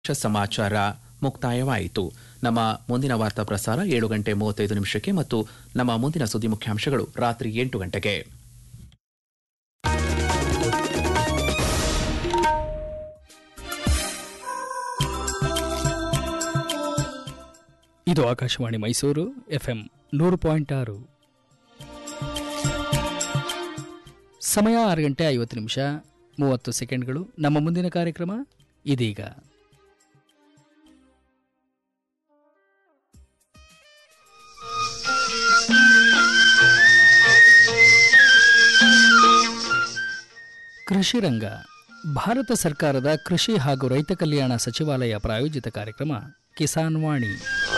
ಪ್ರದೇಶ ಸಮಾಚಾರ ಮುಕ್ತಾಯವಾಯಿತು ನಮ್ಮ ಮುಂದಿನ ವಾರ್ತಾ ಪ್ರಸಾರ ಏಳು ಗಂಟೆ ಮೂವತ್ತೈದು ನಿಮಿಷಕ್ಕೆ ಮತ್ತು ನಮ್ಮ ಮುಂದಿನ ಸುದ್ದಿ ಮುಖ್ಯಾಂಶಗಳು ರಾತ್ರಿ ಎಂಟು ಗಂಟೆಗೆ ಇದು ಆಕಾಶವಾಣಿ ಮೈಸೂರು ಎಫ್ಎಂ ನೂರು ಪಾಯಿಂಟ್ ಆರು ಸಮಯ ಆರು ಗಂಟೆ ಐವತ್ತು ನಿಮಿಷ ಮೂವತ್ತು ಸೆಕೆಂಡ್ಗಳು ನಮ್ಮ ಮುಂದಿನ ಕಾರ್ಯಕ್ರಮ ಇದೀಗ ಕೃಷಿ ರಂಗ ಭಾರತ ಸರ್ಕಾರದ ಕೃಷಿ ಹಾಗೂ ರೈತ ಕಲ್ಯಾಣ ಸಚಿವಾಲಯ ಪ್ರಾಯೋಜಿತ ಕಾರ್ಯಕ್ರಮ ಕಿಸಾನ್ ವಾಣಿ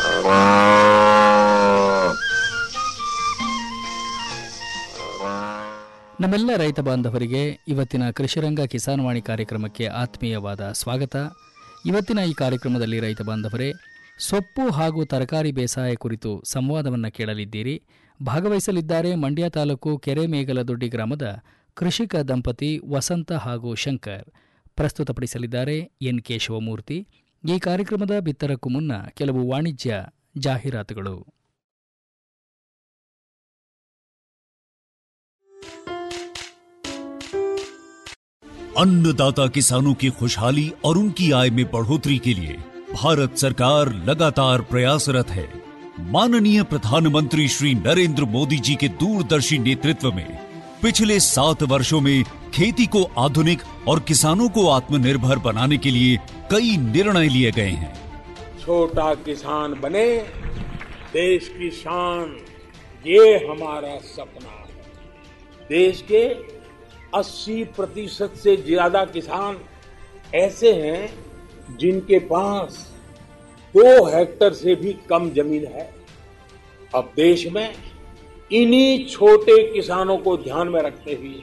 ನಮ್ಮೆಲ್ಲ ರೈತ ಬಾಂಧವರಿಗೆ ಇವತ್ತಿನ ಕೃಷಿರಂಗ ಕಿಸಾನ್ ವಾಣಿ ಕಾರ್ಯಕ್ರಮಕ್ಕೆ ಆತ್ಮೀಯವಾದ ಸ್ವಾಗತ ಇವತ್ತಿನ ಈ ಕಾರ್ಯಕ್ರಮದಲ್ಲಿ ರೈತ ಬಾಂಧವರೇ ಸೊಪ್ಪು ಹಾಗೂ ತರಕಾರಿ ಬೇಸಾಯ ಕುರಿತು ಸಂವಾದವನ್ನು ಕೇಳಲಿದ್ದೀರಿ ಭಾಗವಹಿಸಲಿದ್ದಾರೆ ಮಂಡ್ಯ ತಾಲೂಕು ಕೆರೆಮೇಗಲದೊಡ್ಡಿ ಗ್ರಾಮದ ಕೃಷಿಕ ದಂಪತಿ ವಸಂತ ಹಾಗೂ ಶಂಕರ್ ಪ್ರಸ್ತುತಪಡಿಸಲಿದ್ದಾರೆ ಎನ್ ಕೆ ಶಿವಮೂರ್ತಿ ಈ ಕಾರ್ಯಕ್ರಮದ ಬಿತ್ತರಕ್ಕೂ ಮುನ್ನ ಕೆಲವು ವಾಣಿಜ್ಯ ಜಾಹೀರಾತುಗಳು अन्नदाता किसानों की खुशहाली और उनकी आय में बढ़ोतरी के लिए भारत सरकार लगातार प्रयासरत है माननीय प्रधानमंत्री श्री नरेंद्र मोदी जी के दूरदर्शी नेतृत्व में पिछले सात वर्षों में खेती को आधुनिक और किसानों को आत्मनिर्भर बनाने के लिए कई निर्णय लिए गए हैं छोटा किसान बने देश की शान ये हमारा सपना है देश के 80 प्रतिशत से ज्यादा किसान ऐसे हैं जिनके पास दो हेक्टर से भी कम जमीन है अब देश में इन्हीं छोटे किसानों को ध्यान में रखते हुए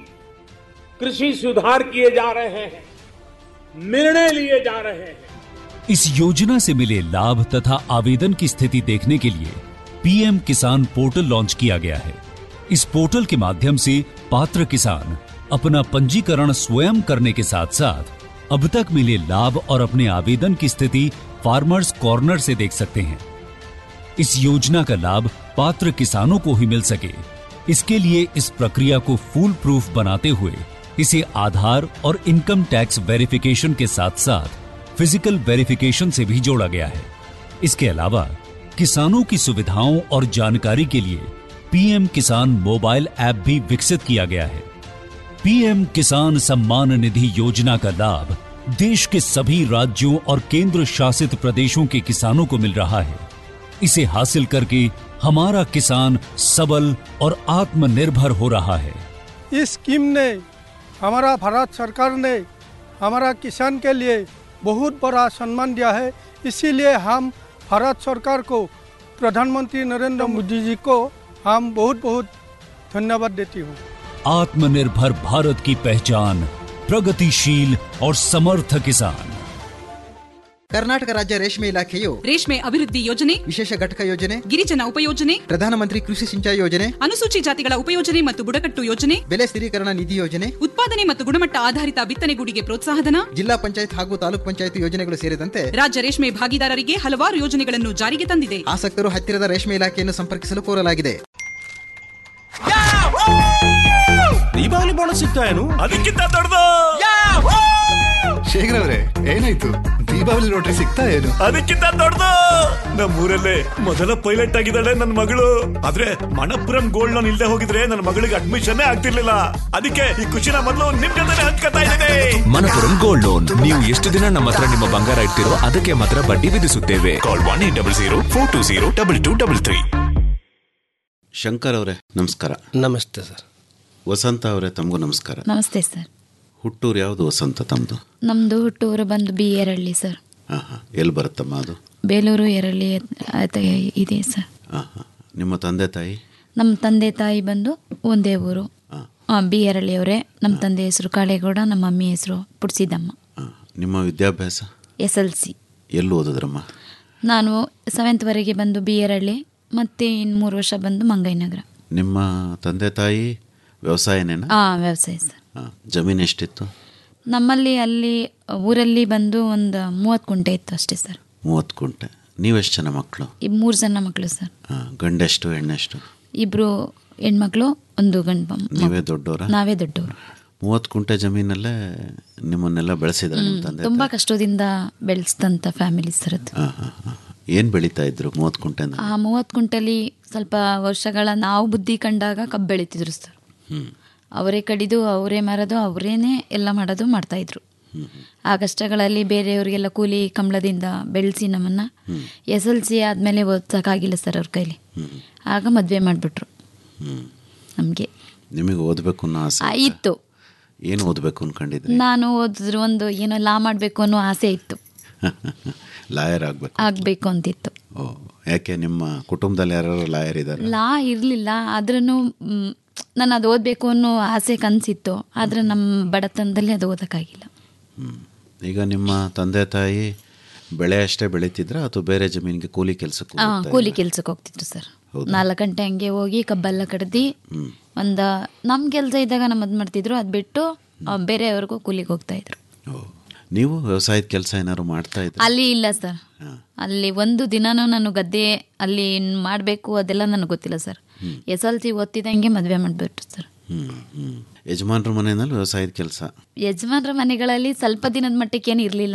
कृषि सुधार किए जा रहे हैं निर्णय लिए जा रहे हैं इस योजना से मिले लाभ तथा आवेदन की स्थिति देखने के लिए पीएम किसान पोर्टल लॉन्च किया गया है इस पोर्टल के माध्यम से पात्र किसान अपना पंजीकरण स्वयं करने के साथ साथ अब तक मिले लाभ और अपने आवेदन की स्थिति फार्मर्स कॉर्नर से देख सकते हैं इस योजना का लाभ पात्र किसानों को ही मिल सके इसके लिए इस प्रक्रिया को फूल प्रूफ बनाते हुए इसे आधार और इनकम टैक्स वेरिफिकेशन के साथ साथ फिजिकल वेरिफिकेशन से भी जोड़ा गया है इसके अलावा किसानों की सुविधाओं और जानकारी के लिए पीएम किसान मोबाइल ऐप भी विकसित किया गया है पीएम किसान सम्मान निधि योजना का लाभ देश के सभी राज्यों और केंद्र शासित प्रदेशों के किसानों को मिल रहा है इसे हासिल करके हमारा किसान सबल और आत्मनिर्भर हो रहा है इस स्कीम ने हमारा भारत सरकार ने हमारा किसान के लिए बहुत बड़ा सम्मान दिया है इसीलिए हम भारत सरकार को प्रधानमंत्री नरेंद्र मोदी जी को हम बहुत बहुत धन्यवाद देती हूँ आत्मनिर्भर भारत की पहचान प्रगतिशील और समर्थ किसान ಕರ್ನಾಟಕ ರಾಜ್ಯ ರೇಷ್ಮೆ ಇಲಾಖೆಯು ರೇಷ್ಮೆ ಅಭಿವೃದ್ಧಿ ಯೋಜನೆ ವಿಶೇಷ ಘಟಕ ಯೋಜನೆ ಗಿರಿಜನ ಉಪಯೋಜನೆ ಪ್ರಧಾನಮಂತ್ರಿ ಕೃಷಿ ಸಿಂಚಾಯಿ ಯೋಜನೆ ಅನುಸೂಚಿ ಜಾತಿಗಳ ಉಪಯೋಜನೆ ಮತ್ತು ಬುಡಕಟ್ಟು ಯೋಜನೆ ಬೆಲೆ ಸ್ಥಿರೀಕರಣ ನಿಧಿ ಯೋಜನೆ ಉತ್ಪಾದನೆ ಮತ್ತು ಗುಣಮಟ್ಟ ಆಧಾರಿತ ಬಿತ್ತನೆಗೂಡಿಗೆ ಪ್ರೋತ್ಸಾಹಧನ ಜಿಲ್ಲಾ ಪಂಚಾಯತ್ ಹಾಗೂ ತಾಲೂಕ್ ಪಂಚಾಯತ್ ಯೋಜನೆಗಳು ಸೇರಿದಂತೆ ರಾಜ್ಯ ರೇಷ್ಮೆ ಭಾಗಿದಾರರಿಗೆ ಹಲವಾರು ಯೋಜನೆಗಳನ್ನು ಜಾರಿಗೆ ತಂದಿದೆ ಆಸಕ್ತರು ಹತ್ತಿರದ ರೇಷ್ಮೆ ಇಲಾಖೆಯನ್ನು ಸಂಪರ್ಕಿಸಲು ಕೋರಲಾಗಿದೆ ದೀಪಾವಳಿ ಬೋನಸ್ ಸಿಗ್ತಾ ಏನು ಅದಕ್ಕಿಂತ ದೊಡ್ಡದು ಶೇಖರ್ ಅವ್ರೆ ಏನಾಯ್ತು ದೀಪಾವಳಿ ನೋಟ್ರಿ ಸಿಗ್ತಾ ಏನು ಅದಕ್ಕಿಂತ ದೊಡ್ಡದು ನಮ್ಮೂರಲ್ಲೇ ಮೊದಲ ಪೈಲಟ್ ಆಗಿದ್ದಾಳೆ ನನ್ನ ಮಗಳು ಆದ್ರೆ ಮಣಪುರಂ ಗೋಲ್ಡ್ ಲೋನ್ ಇಲ್ಲದೆ ಹೋಗಿದ್ರೆ ನನ್ನ ಮಗಳಿಗೆ ಅಡ್ಮಿಷನ್ ಆಗ್ತಿರ್ಲಿಲ್ಲ ಅದಕ್ಕೆ ಈ ಖುಷಿನ ಮೊದಲು ನಿಮ್ ಜೊತೆ ಹಂಚ್ಕೊತಾ ಇದ್ದೇನೆ ಮನಪುರಂ ಗೋಲ್ಡ್ ಲೋನ್ ನೀವು ಎಷ್ಟು ದಿನ ನಮ್ಮ ಹತ್ರ ನಿಮ್ಮ ಬಂಗಾರ ಇಡ್ತಿರೋ ಅದಕ್ಕೆ ಮಾತ್ರ ಬಡ್ಡಿ ವಿಧಿಸುತ್ತೇವೆ call one eight double zero four two zero double two double three Shankar ಅವರೇ ನಮಸ್ಕಾರ ನಮಸ್ತೆ ಸರ್ ವಸಂತ ಅವರೇ ತಮಗೂ ನಮಸ್ಕಾರ ನಮಸ್ತೆ ಸರ್ ಹುಟ್ಟೂರು ಯಾವುದು ವಸಂತ ತಮ್ಮದು ನಮ್ಮದು ಹುಟ್ಟೂರು ಬಂದು ಬಿ ಎರಳ್ಳಿ ಸರ್ ಹಾಂ ಹಾಂ ಎಲ್ಲಿ ಬರುತ್ತಮ್ಮ ಅದು ಬೇಲೂರು ಎರಳ್ಳಿ ಆತ- ಇದೆ ಸರ್ ಹಾಂ ಹಾಂ ನಿಮ್ಮ ತಂದೆ ತಾಯಿ ನಮ್ಮ ತಂದೆ ತಾಯಿ ಬಂದು ಒಂದೇ ಊರು ಹಾಂ ಹಾಂ ಬಿ ಎರಳ್ಳಿಯವರೇ ನಮ್ಮ ತಂದೆ ಹೆಸರು ಕಾಳೇಗೌಡ ನಮ್ಮ ಮಮ್ಮಿ ಹೆಸರು ಪುಡ್ಸಿದಮ್ಮ ಹಾಂ ನಿಮ್ಮ ವಿದ್ಯಾಭ್ಯಾಸ ಎಸ್ ಎಲ್ ಸಿ ಎಲ್ಲಿ ಓದಿದ್ರಮ್ಮ ನಾನು ಸೆವೆಂತ್ವರೆಗೆ ಬಂದು ಬಿ ಎರಳ್ಳಿ ಮತ್ತು ಇನ್ನು ಮೂರು ವರ್ಷ ಬಂದು ಮಂಗೈನಗರ ನಿಮ್ಮ ತಂದೆ ತಾಯಿ ವ್ಯವಸಾಯನೇನಾ ಹಾಂ ವ್ಯವಸಾಯ ಸರ್ ಹಾಂ ಜಮೀನು ಎಷ್ಟಿತ್ತು ನಮ್ಮಲ್ಲಿ ಅಲ್ಲಿ ಊರಲ್ಲಿ ಬಂದು ಒಂದು ಮೂವತ್ತು ಕುಂಟೆ ಇತ್ತು ಅಷ್ಟೇ ಸರ್ ಮೂವತ್ತು ಕುಂಟೆ ನೀವೆಷ್ಟು ಜನ ಮಕ್ಕಳು ಈ ಮೂರು ಜನ ಮಕ್ಕಳು ಸರ್ ಗಂಡೆಷ್ಟು ಹೆಣ್ಣೆಷ್ಟು ಇಬ್ಬರು ಹೆಣ್ಮಕ್ಳು ಒಂದು ಗಂಡು ಮ- ನೀವೇ ದೊಡ್ಡವರ ನಾವೇ ದೊಡ್ಡವರು ಮೂವತ್ತು ಕುಂಟೆ ಜಮೀನಲ್ಲೇ ನಿಮ್ಮನ್ನೆಲ್ಲ ಬೆಳೆಸಿದ್ರೆ ನಿಮ್ಮ ತಂದೆ ತುಂಬ ಕಷ್ಟದಿಂದ ಬೆಳೆಸಿದಂಥ ಫ್ಯಾಮಿಲಿ ಸರ್ ಅದು ಹಾಂ ಹಾಂ ಹಾಂ ಏನು ಬೆಳೀತಾ ಇದ್ರು ಮೂವತ್ತು ಕುಂಟೆ ಅಂದ್ರೆ? ಆ ಮೂವತ್ತು ಕುಂಟಲಿ ಸ್ವಲ್ಪ ವರ್ಷಗಳ ನಾವು ಬುದ್ಧಿ ಕಂಡಾಗ ಕಬ್ಬು ಬೆಳೀತಿದ್ರು ಸರ್ ಹ್ಮ್. ಅವರೇ ಕಡಿದು ಅವರೇ ಮಾರೋದು ಅವರೇನೆ ಎಲ್ಲ ಮಾಡೋದು ಮಾಡ್ತಾಯಿದ್ರು ಆ ಕಷ್ಟಗಳಲ್ಲಿ ಬೇರೆಯವರಿಗೆಲ್ಲ ಕೂಲಿ ಕಂಬಳದಿಂದ ಬೆಳೆಸಿ ನಮ್ಮನ್ನು ಎಸ್ ಎಲ್ ಸಿ ಆದಮೇಲೆ ಓದ್ಸೋಕ್ಕಾಗಿಲ್ಲ ಸರ್ ಅವ್ರ ಕೈಲಿ ಆಗ ಮದುವೆ ಮಾಡಿಬಿಟ್ರು ಹ್ಮ್. ನಮಗೆ ನಿಮಗೆ ಓದಬೇಕು ಅನ್ನೋ ಆಸೆ ಇತ್ತು ಏನು ಓದಬೇಕು ಅನ್ಕೊಂಡಿದ್ರಿ ನಾನು ಓದಿದ್ರು ಒಂದು ಏನೋ ಲಾ ಮಾಡಬೇಕು ಅನ್ನೋ ಆಸೆ ಇತ್ತು ಲಾಯರ್ ಆಗಬೇಕು ಆಗಬೇಕು ಅಂತಿತ್ತು ಓ ಯಾಕೆ ನಿಮ್ಮ ಕುಟುಂಬದಲ್ಲಿ ಯಾರು ಲಾಯರ್ ಇದ್ದಾರೆ ಲಾ ಇರಲಿಲ್ಲ ಆದ್ರೂ ನಾನು ಅದು ಓದಬೇಕು ಅನ್ನೋ ಆಸೆ ಕನಸಿತ್ತು ಆದರೆ ನಮ್ಮ ಬಡತನದಲ್ಲಿ ಅದು ಓದೋಕ್ಕಾಗಿಲ್ಲ ಈಗ ನಿಮ್ಮ ತಂದೆ ತಾಯಿ ಬೆಳೆ ಅಷ್ಟೇ ಬೆಳೀತಿದ್ರ ಅಥವಾ ಬೇರೆ ಜಮೀನಿಗೆ ಕೂಲಿ ಕೆಲಸಕ್ಕೆ ಆ, ಕೂಲಿ ಕೆಲ್ಸಕ್ಕೆ ಹೋಗ್ತಿದ್ರು ಸರ್ ನಾಲ್ಕು ಗಂಟೆ ಹಂಗೆ ಹೋಗಿ ಕಬ್ಬೆಲ್ಲ ಕಡ್ದು ಒಂದು ನಮ್ಮ ಕೆಲಸ ಇದ್ದಾಗ ನಮ್ಮ ಅದು ಮಾಡ್ತಿದ್ರು ಅದು ಬಿಟ್ಟು ಆ, ಬೇರೆಯವ್ರಿಗೂ ಕೂಲಿಗೆ ಹೋಗ್ತಾ ಇದ್ರು ನೀವು ವ್ಯವಸಾಯದ ಕೆಲಸ ಏನಾದ್ರು ಮಾಡ್ತಾ ಇದ್ರೆ ಅಲ್ಲಿ ಇಲ್ಲ ಸರ್ ಅಲ್ಲಿ ಒಂದು ದಿನನೂ ನಾನು ಗದ್ದೆ ಅಲ್ಲಿ ಮಾಡಬೇಕು ಅದೆಲ್ಲ ನನಗೆ ಗೊತ್ತಿಲ್ಲ ಸರ್ ಎಸ್ ಎಲ್ ಸಿ ಓದ್ತಿದ್ದಂಗೆ ಮದುವೆ ಮಾಡಿಬಿಟ್ರು ಸರ್ ಹ್ಮ್ ಹ್ಮ್ ಯಜಮಾನ್ರ ಮನೆಯಲ್ಲಿ ವ್ಯವಸಾಯದ ಕೆಲಸ ಯಜಮಾನ್ರ ಮನೆಗಳಲ್ಲಿ ಸ್ವಲ್ಪ ದಿನದ ಮಟ್ಟಕ್ಕೆ ಏನು ಇರಲಿಲ್ಲ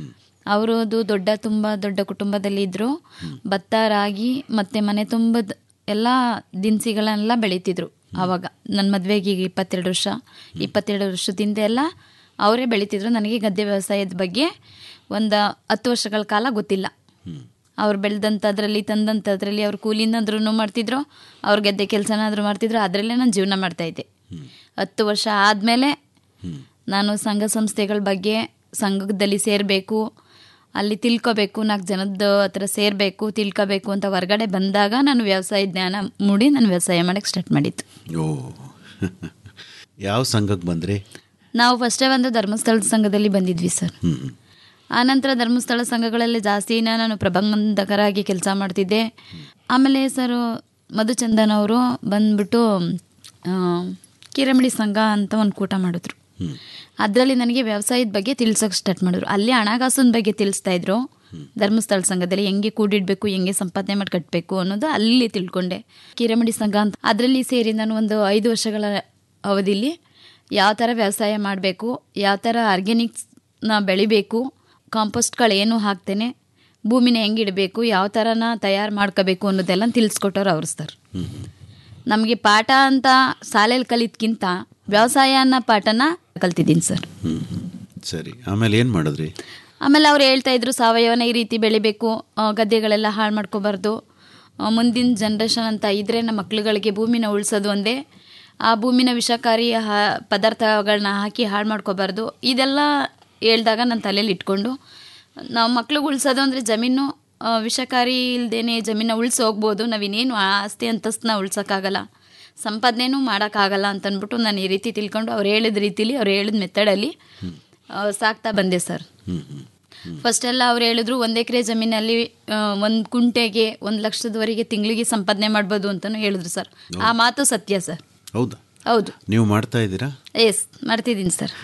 ಅವರದು ದೊಡ್ಡ ತುಂಬ ದೊಡ್ಡ ಕುಟುಂಬದಲ್ಲಿ ಇದ್ದರು ಭತ್ತ ರಾಗಿ ಮತ್ತು ಮನೆ ತುಂಬದ ಎಲ್ಲ ದಿನಸಿಗಳನ್ನೆಲ್ಲ ಬೆಳೀತಿದ್ರು ಆವಾಗ ನನ್ನ ಮದುವೆಗೆ ಈಗ ಇಪ್ಪತ್ತೆರಡು ವರ್ಷ ಇಪ್ಪತ್ತೆರಡು ವರ್ಷದಿಂದ ಎಲ್ಲ ಅವರೇ ಬೆಳೀತಿದ್ರು ನನಗೆ ಗದ್ದೆ ವ್ಯವಸಾಯದ ಬಗ್ಗೆ ಒಂದು ಹತ್ತು ವರ್ಷಗಳ ಕಾಲ ಗೊತ್ತಿಲ್ಲ ಅವ್ರು ಬೆಳೆದಂಥದ್ರಲ್ಲಿ ತಂದಂಥದ್ರಲ್ಲಿ ಅವ್ರು ಕೂಲಿನಾದ್ರೂ ಮಾಡ್ತಿದ್ರು ಅವ್ರ ಗದ್ದೆ ಕೆಲಸನಾದ್ರೂ ಮಾಡ್ತಿದ್ರು ಅದರಲ್ಲೇ ನಾನು ಜೀವನ ಮಾಡ್ತಾಯಿದ್ದೆ ಹತ್ತು ವರ್ಷ ಆದಮೇಲೆ ನಾನು ಸಂಘ ಸಂಸ್ಥೆಗಳ ಬಗ್ಗೆ ಸಂಘದಲ್ಲಿ ಸೇರಬೇಕು ಅಲ್ಲಿ ತಿಳ್ಕೊಬೇಕು ನಾಲ್ಕು ಜನದ ಹತ್ರ ಸೇರಬೇಕು ತಿಳ್ಕೊಬೇಕು ಅಂತ ಹೊರಗಡೆ ಬಂದಾಗ ನಾನು ವ್ಯವಸಾಯ ಜ್ಞಾನ ಮೂಡಿ ನಾನು ವ್ಯವಸಾಯ ಮಾಡೋಕ್ಕೆ ಸ್ಟಾರ್ಟ್ ಮಾಡಿದ್ದು ಓ ಯಾವ ಸಂಘಕ್ಕೆ ಬಂದ್ರಿ ನಾವು ಫಸ್ಟೇ ಒಂದು ಧರ್ಮಸ್ಥಳದ ಸಂಘದಲ್ಲಿ ಬಂದಿದ್ವಿ ಸರ್ ಹ್ಮ್ ಆನಂತರ ಧರ್ಮಸ್ಥಳ ಸಂಘಗಳಲ್ಲಿ ಜಾಸ್ತಿನ ನಾನು ಪ್ರಬಂಧಕರಾಗಿ ಕೆಲಸ ಮಾಡ್ತಿದ್ದೆ ಆಮೇಲೆ ಸರ್ ಮಧುಚಂದನ್ ಅವರು ಬಂದ್ಬಿಟ್ಟು ಆ, ಕಿರಮಿಡಿ ಸಂಘ ಅಂತ ಒಂದು ಕೂಟ ಮಾಡಿದ್ರು ಅದರಲ್ಲಿ ನನಗೆ ವ್ಯವಸಾಯದ ಬಗ್ಗೆ ತಿಳ್ಸೋಕೆ ಸ್ಟಾರ್ಟ್ ಮಾಡಿದ್ರು ಅಲ್ಲಿ ಹಣಕಾಸಿನ ಬಗ್ಗೆ ತಿಳಿಸ್ತಾ ಇದ್ರು ಧರ್ಮಸ್ಥಳ ಸಂಘದಲ್ಲಿ ಹೆಂಗೆ ಕೂಡಿಡ್ಬೇಕು ಹೆಂಗೆ ಸಂಪಾದನೆ ಮಾಡಿ ಕಟ್ಟಬೇಕು ಅನ್ನೋದು ಅಲ್ಲಿ ತಿಳ್ಕೊಂಡೆ ಕಿರಮಿಡಿ ಸಂಘ ಅಂತ ಅದರಲ್ಲಿ ಸೇರಿ ನಾನು ಒಂದು ಐದು ವರ್ಷಗಳ ಅವಧಿಲಿ ಯಾವ ಥರ ವ್ಯವಸಾಯ ಮಾಡಬೇಕು ಯಾವ ಥರ ಆರ್ಗ್ಯಾನಿಕ್ಸ್ನ ಬೆಳಿಬೇಕು ಕಾಂಪೋಸ್ಟ್ಗಳು ಏನು ಹಾಕ್ತೇನೆ ಭೂಮಿನ ಹೆಂಗೆ ಇಡಬೇಕು ಯಾವ ಥರನ ತಯಾರು ಮಾಡ್ಕೋಬೇಕು ಅನ್ನೋದೆಲ್ಲ ತಿಳಿಸ್ಕೊಟ್ಟವ್ರು ಅವ್ರು ಸರ್ ನಮಗೆ ಪಾಠ ಅಂತ ಶಾಲೆಯಲ್ಲಿ ಕಲಿದ್ಕಿಂತ ವ್ಯವಸಾಯ ಅನ್ನೋ ಪಾಠನ ಕಲ್ತಿದ್ದೀನಿ ಸರ್ ಹ್ಮ್ ಹ್ಮ್. ಸರಿ ಆಮೇಲೆ ಏನು ಮಾಡಿದ್ರಿ ಆಮೇಲೆ ಅವ್ರು ಹೇಳ್ತಾ ಇದ್ರು ಸಾವಯವನ ಈ ರೀತಿ ಬೆಳಿಬೇಕು ಆ, ಗದ್ದೆಗಳೆಲ್ಲ ಹಾಳು ಮಾಡ್ಕೋಬಾರ್ದು ಆ, ಮುಂದಿನ ಜನ್ರೇಷನ್ ಅಂತ ಇದ್ರೆ ನಮ್ಮ ಮಕ್ಳುಗಳಿಗೆ ಭೂಮಿನ ಉಳಿಸೋದು ಒಂದೇ ಆ ಭೂಮಿನ ವಿಷಕಾರಿ ಹಾ ಪದಾರ್ಥಗಳನ್ನ ಹಾಕಿ ಹಾಳು ಮಾಡ್ಕೋಬಾರ್ದು ಇದೆಲ್ಲ ಹೇಳ್ದಾಗ ನನ್ನ ತಲೆಯಲ್ಲಿ ಇಟ್ಕೊಂಡು ನಾವು ಮಕ್ಳಿಗೆ ಉಳಿಸೋದು ಅಂದರೆ ಜಮೀನು ಆ, ವಿಷಕಾರಿ ಇಲ್ದೇನೆ ಜಮೀನ ಉಳಿಸಿ ಹೋಗ್ಬೋದು ನಾವಿನ್ನೇನು ಆಸ್ತಿ ಅಂತಸ್ತನ್ನ ಉಳ್ಸೋಕ್ಕಾಗಲ್ಲ ಸಂಪಾದನೆನೂ ಮಾಡೋಕ್ಕಾಗಲ್ಲ ಅಂತ ಅಂದ್ಬಿಟ್ಟು ನಾನು ಈ ರೀತಿ ತಿಳ್ಕೊಂಡು ಅವ್ರು ಹೇಳಿದ ರೀತಿಲಿ ಅವ್ರು ಹೇಳಿದ ಮೆಥಡಲ್ಲಿ ಸಾಕ್ತಾ ಬಂದೆ ಸರ್ ಹ್ಮ್ ಹ್ಮ್ ಫಸ್ಟ್ ಎಲ್ಲ ಅವ್ರು ಹೇಳಿದ್ರು ಒಂದು ಎಕರೆ ಜಮೀನಲ್ಲಿ ಒಂದು ಕುಂಟೆಗೆ ಒಂದು ಲಕ್ಷದವರೆಗೆ ತಿಂಗಳಿಗೆ ಸಂಪಾದನೆ ಮಾಡ್ಬೋದು ಅಂತಲೂ ಹೇಳಿದ್ರು ಸರ್ ಆ ಮಾತು ಸತ್ಯ ಸರ್ ಹೌದಾ ಹೌದು ನೀವು ಮಾಡ್ತಾ ಇದ್ದೀರಾ ಎಸ್ ಮಾಡ್ತಿದ್ದೀನಿ ಸರ್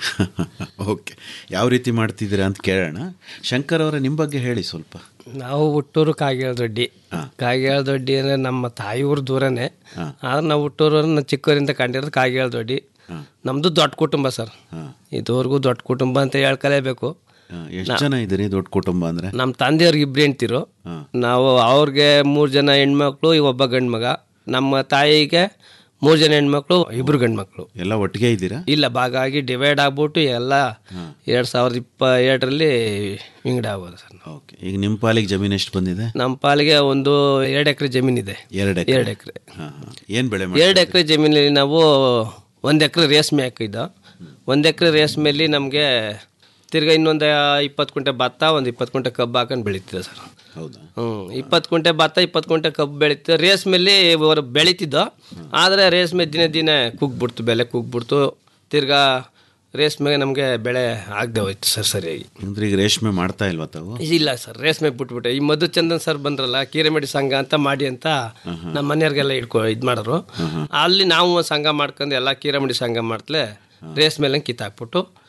ಓಕೆ ಯಾವ ರೀತಿ ಮಾಡ್ತಿದ್ದೀರಾ ಅಂತ ಕೇಳೋಣ ಶಂಕರ್ ಅವರೇ ನಿಮ್ಮ ಬಗ್ಗೆ ಹೇಳಿ ಸ್ವಲ್ಪ ನಾವು ಹುಟ್ಟೂರು ಕಾಗೇಳ ದೊಡ್ಡಿ ಕಾಗೇಳ ದೊಡ್ಡಿ ಅಂದರೆ ನಮ್ಮ ತಾಯಿ ಊರು ದೂರನೇ ಆದ್ರೆ ನಾವು ಹುಟ್ಟೂರು ನಾವು ಚಿಕ್ಕವರಿಂದ ಕಂಡಿರೋದು ಕಾಗೇಳ ದೊಡ್ಡಿ ನಮ್ಮದು ದೊಡ್ಡ ಕುಟುಂಬ ಸರ್ ಇದುವರೆಗೂ ದೊಡ್ಡ ಕುಟುಂಬ ಅಂತ ಹೇಳ್ಕಲೇಬೇಕು ಎಷ್ಟು ಜನ ಇದ್ದೀರಿ ದೊಡ್ಡ ಕುಟುಂಬ ಅಂದ್ರೆ ನಮ್ಮ ತಂದೆಯವ್ರಿಗೆ ಇಬ್ರು ಹೆಣ್ತಿರು ನಾವು ಅವ್ರಿಗೆ ಮೂರು ಜನ ಹೆಣ್ಮಕ್ಳು ಈಗ ಒಬ್ಬ ಗಂಡು ಮಗ ನಮ್ಮ ತಾಯಿಗೆ ಮೂರು ಜನ ಹೆಣ್ಮಕ್ಳು ಇಬ್ರು ಗಂಡು ಮಕ್ಕಳು ಎಲ್ಲ ಒಟ್ಟಿಗೆ ಇದ್ದೀರಾ ಇಲ್ಲ ಭಾಗ ಆಗಿ ಡಿವೈಡ್ ಆಗ್ಬಿಟ್ಟು ಎಲ್ಲ ಎರಡು ಸಾವಿರದ ಇಪ್ಪ ಎರಡರಲ್ಲಿ ವಿಂಗಡ ಆಗೋದು ಸರ್ ಓಕೆ ಈಗ ನಿಮ್ಮ ಪಾಲಿಗೆ ಜಮೀನು ಎಷ್ಟು ಬಂದಿದೆ ನಮ್ಮ ಪಾಲಿಗೆ ಒಂದು ಎರಡು ಎಕರೆ ಜಮೀನಿದೆ ಎರಡು ಎಕರೆ ಎರಡು ಎಕರೆ ಹಾಂ ಹಾಂ ಏನು ಬೆಳೆ ಎರಡು ಎಕರೆ ಜಮೀನಲ್ಲಿ ನಾವು ಒಂದು ಎಕರೆ ರೇಷ್ಮೆ ಹಾಕಿದ್ದು ಒಂದು ಎಕರೆ ರೇಷ್ಮೆಯಲ್ಲಿ ನಮಗೆ ತಿರ್ಗಾ ಇನ್ನೊಂದು ಇಪ್ಪತ್ತು ಕುಂಟೆ ಭತ್ತ ಒಂದು ಇಪ್ಪತ್ತು ಕುಂಟೆ ಕಬ್ಬು ಹಾಕೊಂಡು ಬೆಳೀತಿದ್ದೆ ಸರ್ ಹೌದಾ ಹ್ಞೂ ಇಪ್ಪತ್ತು ಕುಂಟೆ ಭತ್ತ ಇಪ್ಪತ್ತು ಕುಂಟೆ ಕಬ್ಬು ಬೆಳೀತಿದ್ದೆ ರೇಷ್ಮೆಯಲ್ಲಿ ಇವರು ಬೆಳೀತಿದ್ದೋ ಆದರೆ ರೇಷ್ಮೆ ದಿನ ದಿನ ಕುಗ್ಬಿಡ್ತು ಬೆಲೆ ಕುಗ್ಬಿಡ್ತು ತಿರ್ಗಾ ರೇಷ್ಮೆಗೆ ನಮಗೆ ಬೆಳೆ ಆಗದೆ ಹೋಯ್ತು ಸರ್ ಸರಿಯಾಗಿ ಅಂದ್ರೆ ಈಗ ರೇಷ್ಮೆ ಮಾಡ್ತಾ ಇಲ್ವಾ ತಾವು ಇಲ್ಲ ಸರ್ ರೇಷ್ಮೆ ಬಿಟ್ಬಿಟ್ಟೆ ಈ ಮಧುಚಂದನ್ ಸರ್ ಬಂದ್ರಲ್ಲ ಕಿರೆಮಿಡಿ ಸಂಘ ಅಂತ ಮಾಡಿ ಅಂತ ನಮ್ಮ ಮನೆಯವ್ರಿಗೆಲ್ಲ ಇಟ್ಕೊ ಇದು ಮಾಡೋರು ಅಲ್ಲಿ ನಾವು ಒಂದ್ ಸಂಘ ಮಾಡ್ಕೊಂಡು ಎಲ್ಲ ಕಿರೆಮಿಡಿ ಸಂಘ ಮಾಡ್ತಲೇ ರೇಷ್ಮೆಲ್ಲ ಕಿತ್ತಾಕ್ಬಿಟ್ಟು